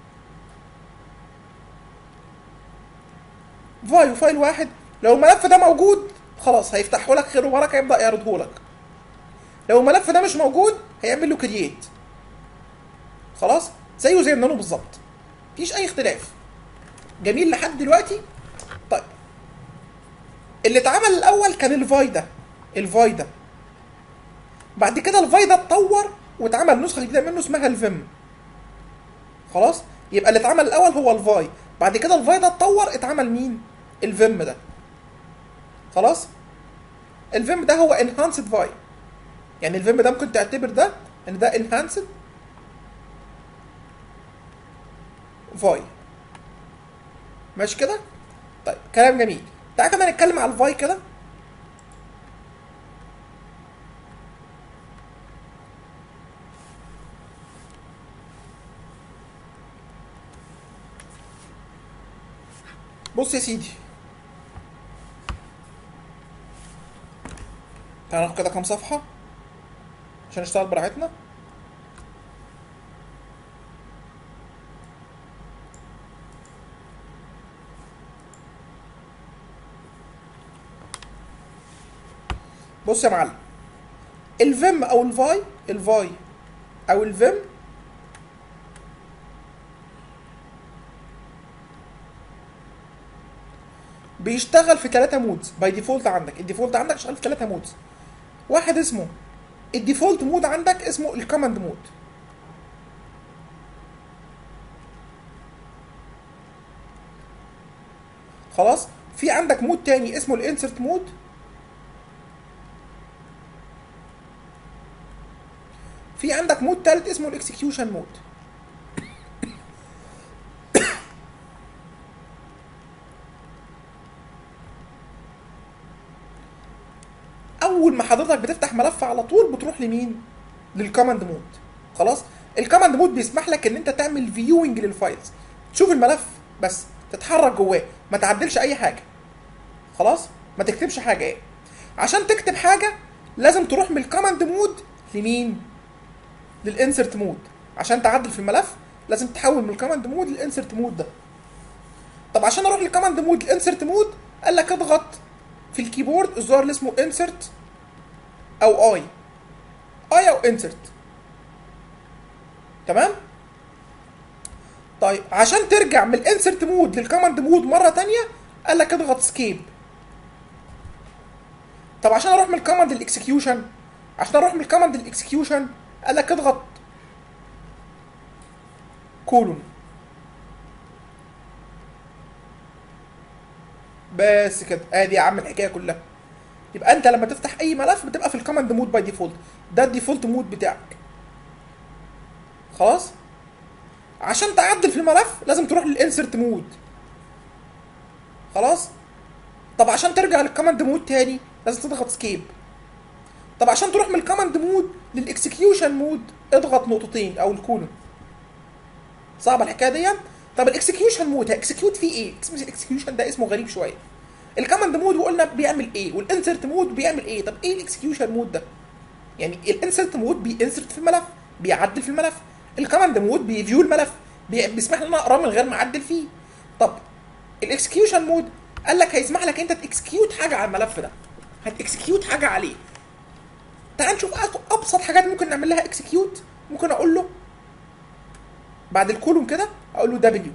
B: فاي وفايل واحد لو الملف ده موجود خلاص هيفتحه لك خير وبركه يبدا يعرضه لك لو الملف ده مش موجود هيعمل له كرييت خلاص زيه زي النانو بالظبط مفيش اي اختلاف جميل لحد دلوقتي طيب اللي اتعمل الاول كان الفاي ده الفاي ده بعد كده الفاي ده اتطور واتعمل نسخه جديده منه اسمها الفيم خلاص يبقى اللي اتعمل الاول هو الفاي بعد كده الفاي ده اتطور اتعمل مين الفيم ده خلاص الفيم ده هو انهانسد فاي يعني الفيم ده ممكن تعتبر ده ان ده انهانسد فاي ماشي كده طيب كلام جميل تعالى كمان نتكلم على الفاي كده بص يا سيدي تعالى ناخد كده كام صفحة عشان نشتغل براحتنا بص يا معلم الفيم او الفاي الفاي او الفيم بيشتغل في ثلاثة مودز باي ديفولت عندك الديفولت عندك شغال في ثلاثة مودز واحد اسمه الديفولت مود عندك اسمه الكوماند مود خلاص في عندك مود تاني اسمه الانسرت مود في عندك مود تالت اسمه الاكسكيوشن مود اول ما حضرتك بتفتح ملف على طول بتروح لمين للكوماند مود خلاص الكوماند مود بيسمح لك ان انت تعمل فيوينج للفايلز تشوف الملف بس تتحرك جواه ما تعدلش اي حاجه خلاص ما تكتبش حاجه ايه عشان تكتب حاجه لازم تروح من الكوماند مود لمين للانسرت مود عشان تعدل في الملف لازم تحول من الكوماند مود للانسرت مود ده طب عشان اروح للكوماند مود الانسرت مود قال لك اضغط في الكيبورد الزرار اللي اسمه انسرت او اي اي او انسرت تمام طيب عشان ترجع من الانسرت مود للكوماند مود مره تانية قال لك اضغط سكيب طب عشان اروح من الكوماند للاكسكيوشن عشان اروح من الكوماند للاكسكيوشن قال لك اضغط كولون بس كده ادي يا عم الحكايه كلها يبقى انت لما تفتح اي ملف بتبقى في الكوماند مود باي ديفولت ده الديفولت مود بتاعك خلاص عشان تعدل في الملف لازم تروح للانسرت مود خلاص طب عشان ترجع للكوماند مود تاني لازم تضغط سكيب طب عشان تروح من الكوماند مود للاكسكيوشن مود اضغط نقطتين او الكولون صعبه الحكايه دي طب الاكسكيوشن مود هاكسكيوت فيه ايه الاكسكيوشن ده اسمه غريب شويه الكوماند مود وقلنا بيعمل ايه والانسرت مود بيعمل ايه طب ايه الاكسكيوشن مود ده يعني الانسرت مود بينسرت في الملف بيعدل في الملف الكوماند مود بيفيو الملف بي- بيسمح لنا اقراه من غير ما اعدل فيه طب الاكسكيوشن مود قال لك هيسمح لك انت تكسكيوت حاجه على الملف ده هتكسكيوت حاجه عليه تعال نشوف أك- ابسط حاجات ممكن نعمل لها اكسكيوت ممكن اقول له بعد الكولوم كده اقول له دبليو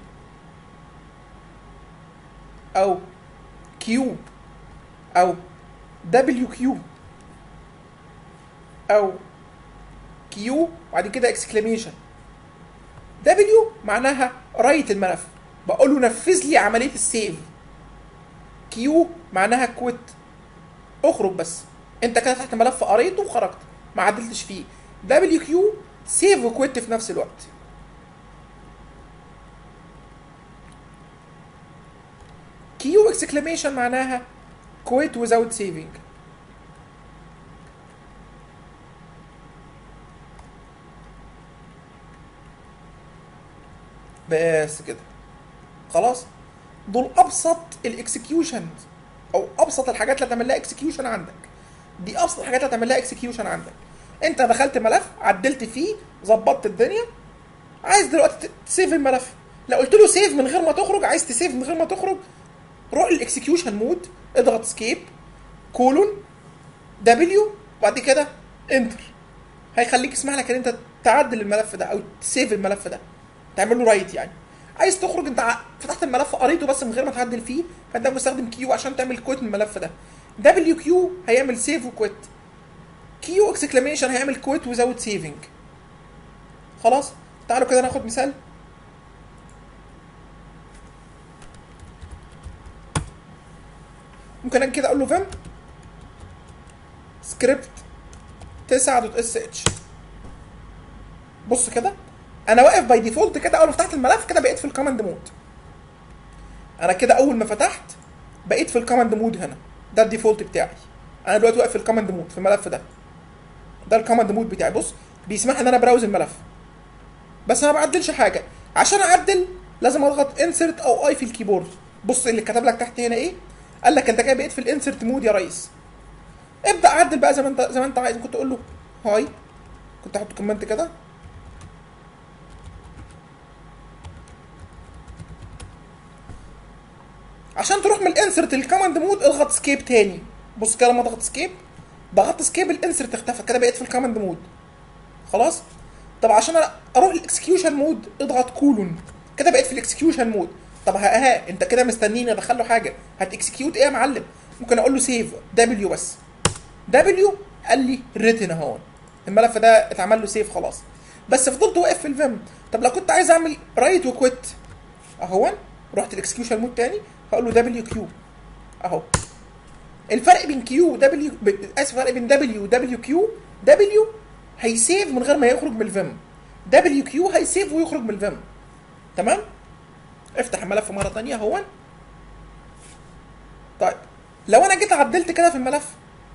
B: او كيو او دبليو كيو او كيو وبعد كده اكسكليميشن دبليو معناها رايت الملف بقول له نفذ لي عمليه السيف كيو معناها كويت اخرج بس انت كده تحت ملف قريته وخرجت ما عدلتش فيه دبليو كيو سيف وكويت في نفس الوقت كيو اكسكليميشن معناها quit without saving بس كده خلاص دول ابسط الاكسكيوشن او ابسط الحاجات اللي هتعمل لها اكسكيوشن عندك دي ابسط الحاجات اللي هتعمل لها اكسكيوشن عندك انت دخلت ملف عدلت فيه ظبطت الدنيا عايز دلوقتي تسيف الملف لو قلت له سيف من غير ما تخرج عايز تسيف من غير ما تخرج روح للاكسكيوشن مود اضغط سكيب كولون دبليو وبعد كده انتر هيخليك يسمح لك ان انت تعدل الملف ده او تسيف الملف ده تعمل له رايت يعني عايز تخرج انت ع- فتحت الملف قريته بس من غير ما تعدل فيه فانت مستخدم كيو عشان تعمل كويت من الملف ده دبليو كيو هيعمل سيف وكويت كيو اكسكليميشن هيعمل كويت وزاوت سيفنج خلاص تعالوا كده ناخد مثال ممكن انا كده اقول له فيم سكريبت 9 دوت اس اتش بص كده انا واقف باي ديفولت كده اول ما فتحت الملف كده بقيت في الكوماند مود انا كده اول ما فتحت بقيت في الكوماند مود هنا ده الديفولت بتاعي انا دلوقتي واقف في الكوماند مود في الملف ده ده الكوماند مود بتاعي بص بيسمح ان انا براوز الملف بس انا ما بعدلش حاجه عشان اعدل لازم اضغط انسرت او اي في الكيبورد بص اللي كتب لك تحت هنا ايه قال لك انت كده بقيت في الانسرت مود يا ريس ابدا عدل بقى زي ما انت زي ما انت عايز كنت اقول له هاي كنت احط كومنت كده عشان تروح من الانسرت للكوماند مود اضغط سكيب تاني بص كده لما اضغط سكيب ضغطت سكيب الانسرت اختفى كده بقيت في الكوماند مود خلاص طب عشان أنا اروح الاكسكيوشن مود اضغط كولون كده بقيت في الاكسكيوشن مود طب ها, ها انت كده مستنيني ادخل له حاجه هتكسكيوت ايه يا معلم ممكن اقول له سيف دبليو بس دبليو قال لي ريتن اهو الملف ده اتعمل له سيف خلاص بس فضلت واقف في الفيم طب لو كنت عايز اعمل رايت وكويت اهو رحت الاكسكيوشن مود تاني هقول له دبليو كيو اهو الفرق بين كيو ودبليو اسف الفرق بين دبليو ودبليو كيو دبليو هيسيف من غير ما يخرج من الفيم دبليو كيو هيسيف ويخرج من الفيم تمام افتح الملف مره تانية اهو طيب لو انا جيت عدلت كده في الملف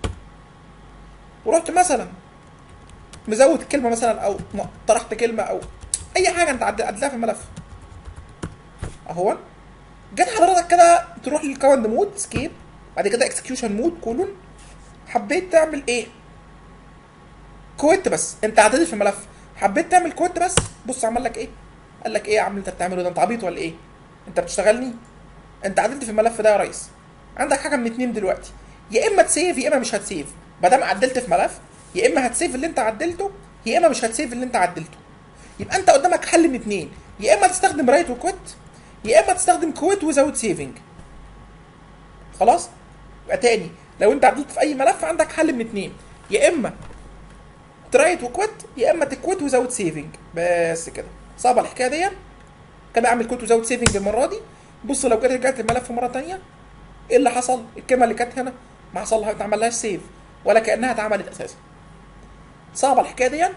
B: ورحت مثلا مزود كلمه مثلا او طرحت كلمه او اي حاجه انت عدل- عدلتها في الملف اهو جيت حضرتك كده تروح للكوماند مود سكيب بعد كده اكسكيوشن مود كولون حبيت تعمل ايه كويت بس انت عدلت في الملف حبيت تعمل كويت بس بص عمل لك ايه قال لك ايه يا عم انت بتعمله ده انت عبيط ولا ايه انت بتشتغلني انت عدلت في الملف ده يا ريس عندك حاجه من اتنين دلوقتي يا اما تسيف يا اما مش هتسيف ما دام عدلت في ملف يا اما هتسيف اللي انت عدلته يا اما مش هتسيف اللي انت عدلته يبقى انت قدامك حل من اتنين يا اما تستخدم رايت وكويت يا اما تستخدم كويت وزاوت سيفنج خلاص يبقى تاني لو انت عدلت في اي ملف عندك حل من اتنين يا اما ترايت وكويت يا اما تكويت وزاوت سيفنج بس كده صعبه الحكايه دي كده اعمل كويت وزاوت سيفنج المره دي بص لو كده رجعت الملف مره تانية ايه اللي حصل الكلمه اللي كانت هنا ما حصل لها ما اتعملهاش سيف ولا كانها اتعملت اساسا صعبه الحكايه دي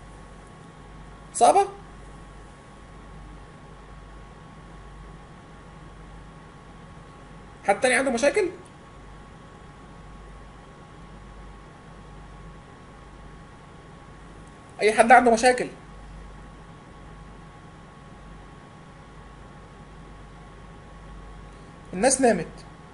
B: صعبه حد تاني عنده مشاكل اي حد عنده مشاكل الناس نامت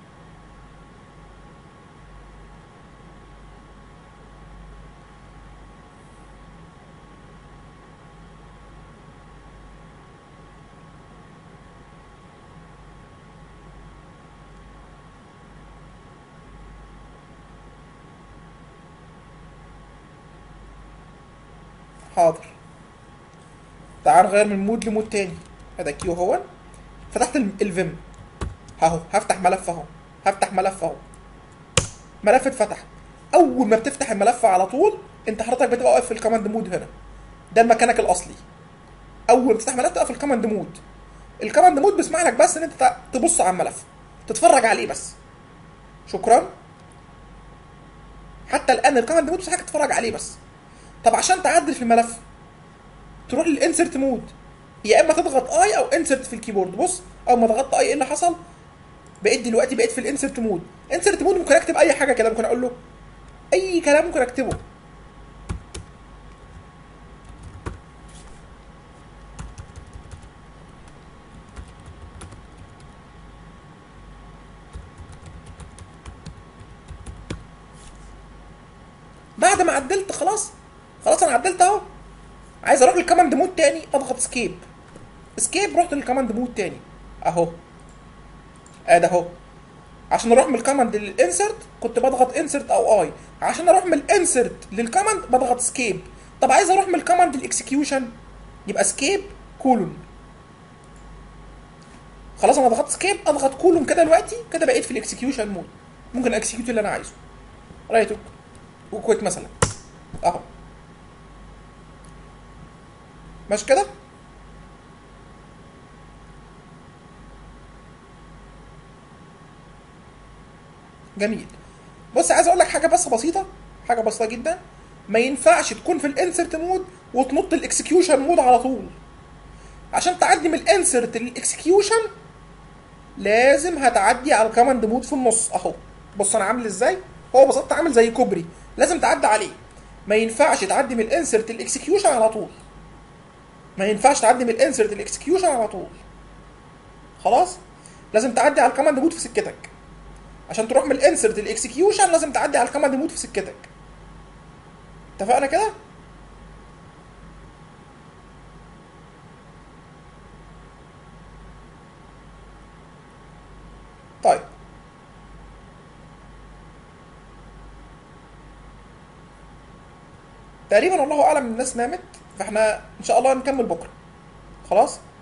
B: حاضر تعال نغير من مود لمود تاني هذا كيو هو فتحت ال- الفيم اهو هفتح ملف اهو هفتح ملف اهو ملف اتفتح اول ما بتفتح الملف على طول انت حضرتك بتبقى واقف في الكوماند مود هنا ده مكانك الاصلي اول ما تفتح ملف تبقى في الكوماند مود الكوماند مود بيسمح لك بس ان انت تبص على الملف تتفرج عليه بس شكرا حتى الان الكوماند مود بيسمح لك تتفرج عليه بس طب عشان تعدل في الملف تروح للانسرت مود يا اما تضغط اي او انسرت في الكيبورد بص اول ما ضغطت اي ايه اللي حصل بقيت دلوقتي بقيت في الانسرت مود انسرت مود ممكن اكتب اي حاجه كده ممكن اقول له اي كلام ممكن اكتبه بعد ما عدلت خلاص خلاص انا عدلت اهو عايز اروح للكوماند مود تاني اضغط سكيب سكيب رحت للكوماند مود تاني اهو ادي اهو عشان اروح من الكوماند للانسرت كنت بضغط انسرت او اي عشان اروح من الانسرت للكوماند بضغط سكيب طب عايز اروح من الكوماند للاكسكيوشن يبقى سكيب كولون خلاص انا ضغطت سكيب اضغط كولون كده دلوقتي كده بقيت في الاكسكيوشن مود ممكن اكسكيوت اللي انا عايزه رايت وكويت مثلا اهو ماشي كده جميل بص عايز اقول لك حاجه بس بسيطه حاجه بسيطه جدا ما ينفعش تكون في الانسرت مود وتنط الاكسكيوشن مود على طول عشان تعدي من الانسرت للاكسكيوشن لازم هتعدي على الكوماند مود في النص اهو بص انا عامل ازاي هو بسيط عامل زي كوبري لازم تعدي عليه ما ينفعش تعدي من الانسرت للاكسكيوشن على طول ما ينفعش تعدي من الانسرت للاكسكيوشن على طول خلاص لازم تعدي على الكوماند مود في سكتك عشان تروح من الانسرت للاكسكيوشن لازم تعدي على الكوماند مود في سكتك اتفقنا كده طيب تقريبا الله اعلم الناس نامت فاحنا ان شاء الله نكمل بكره خلاص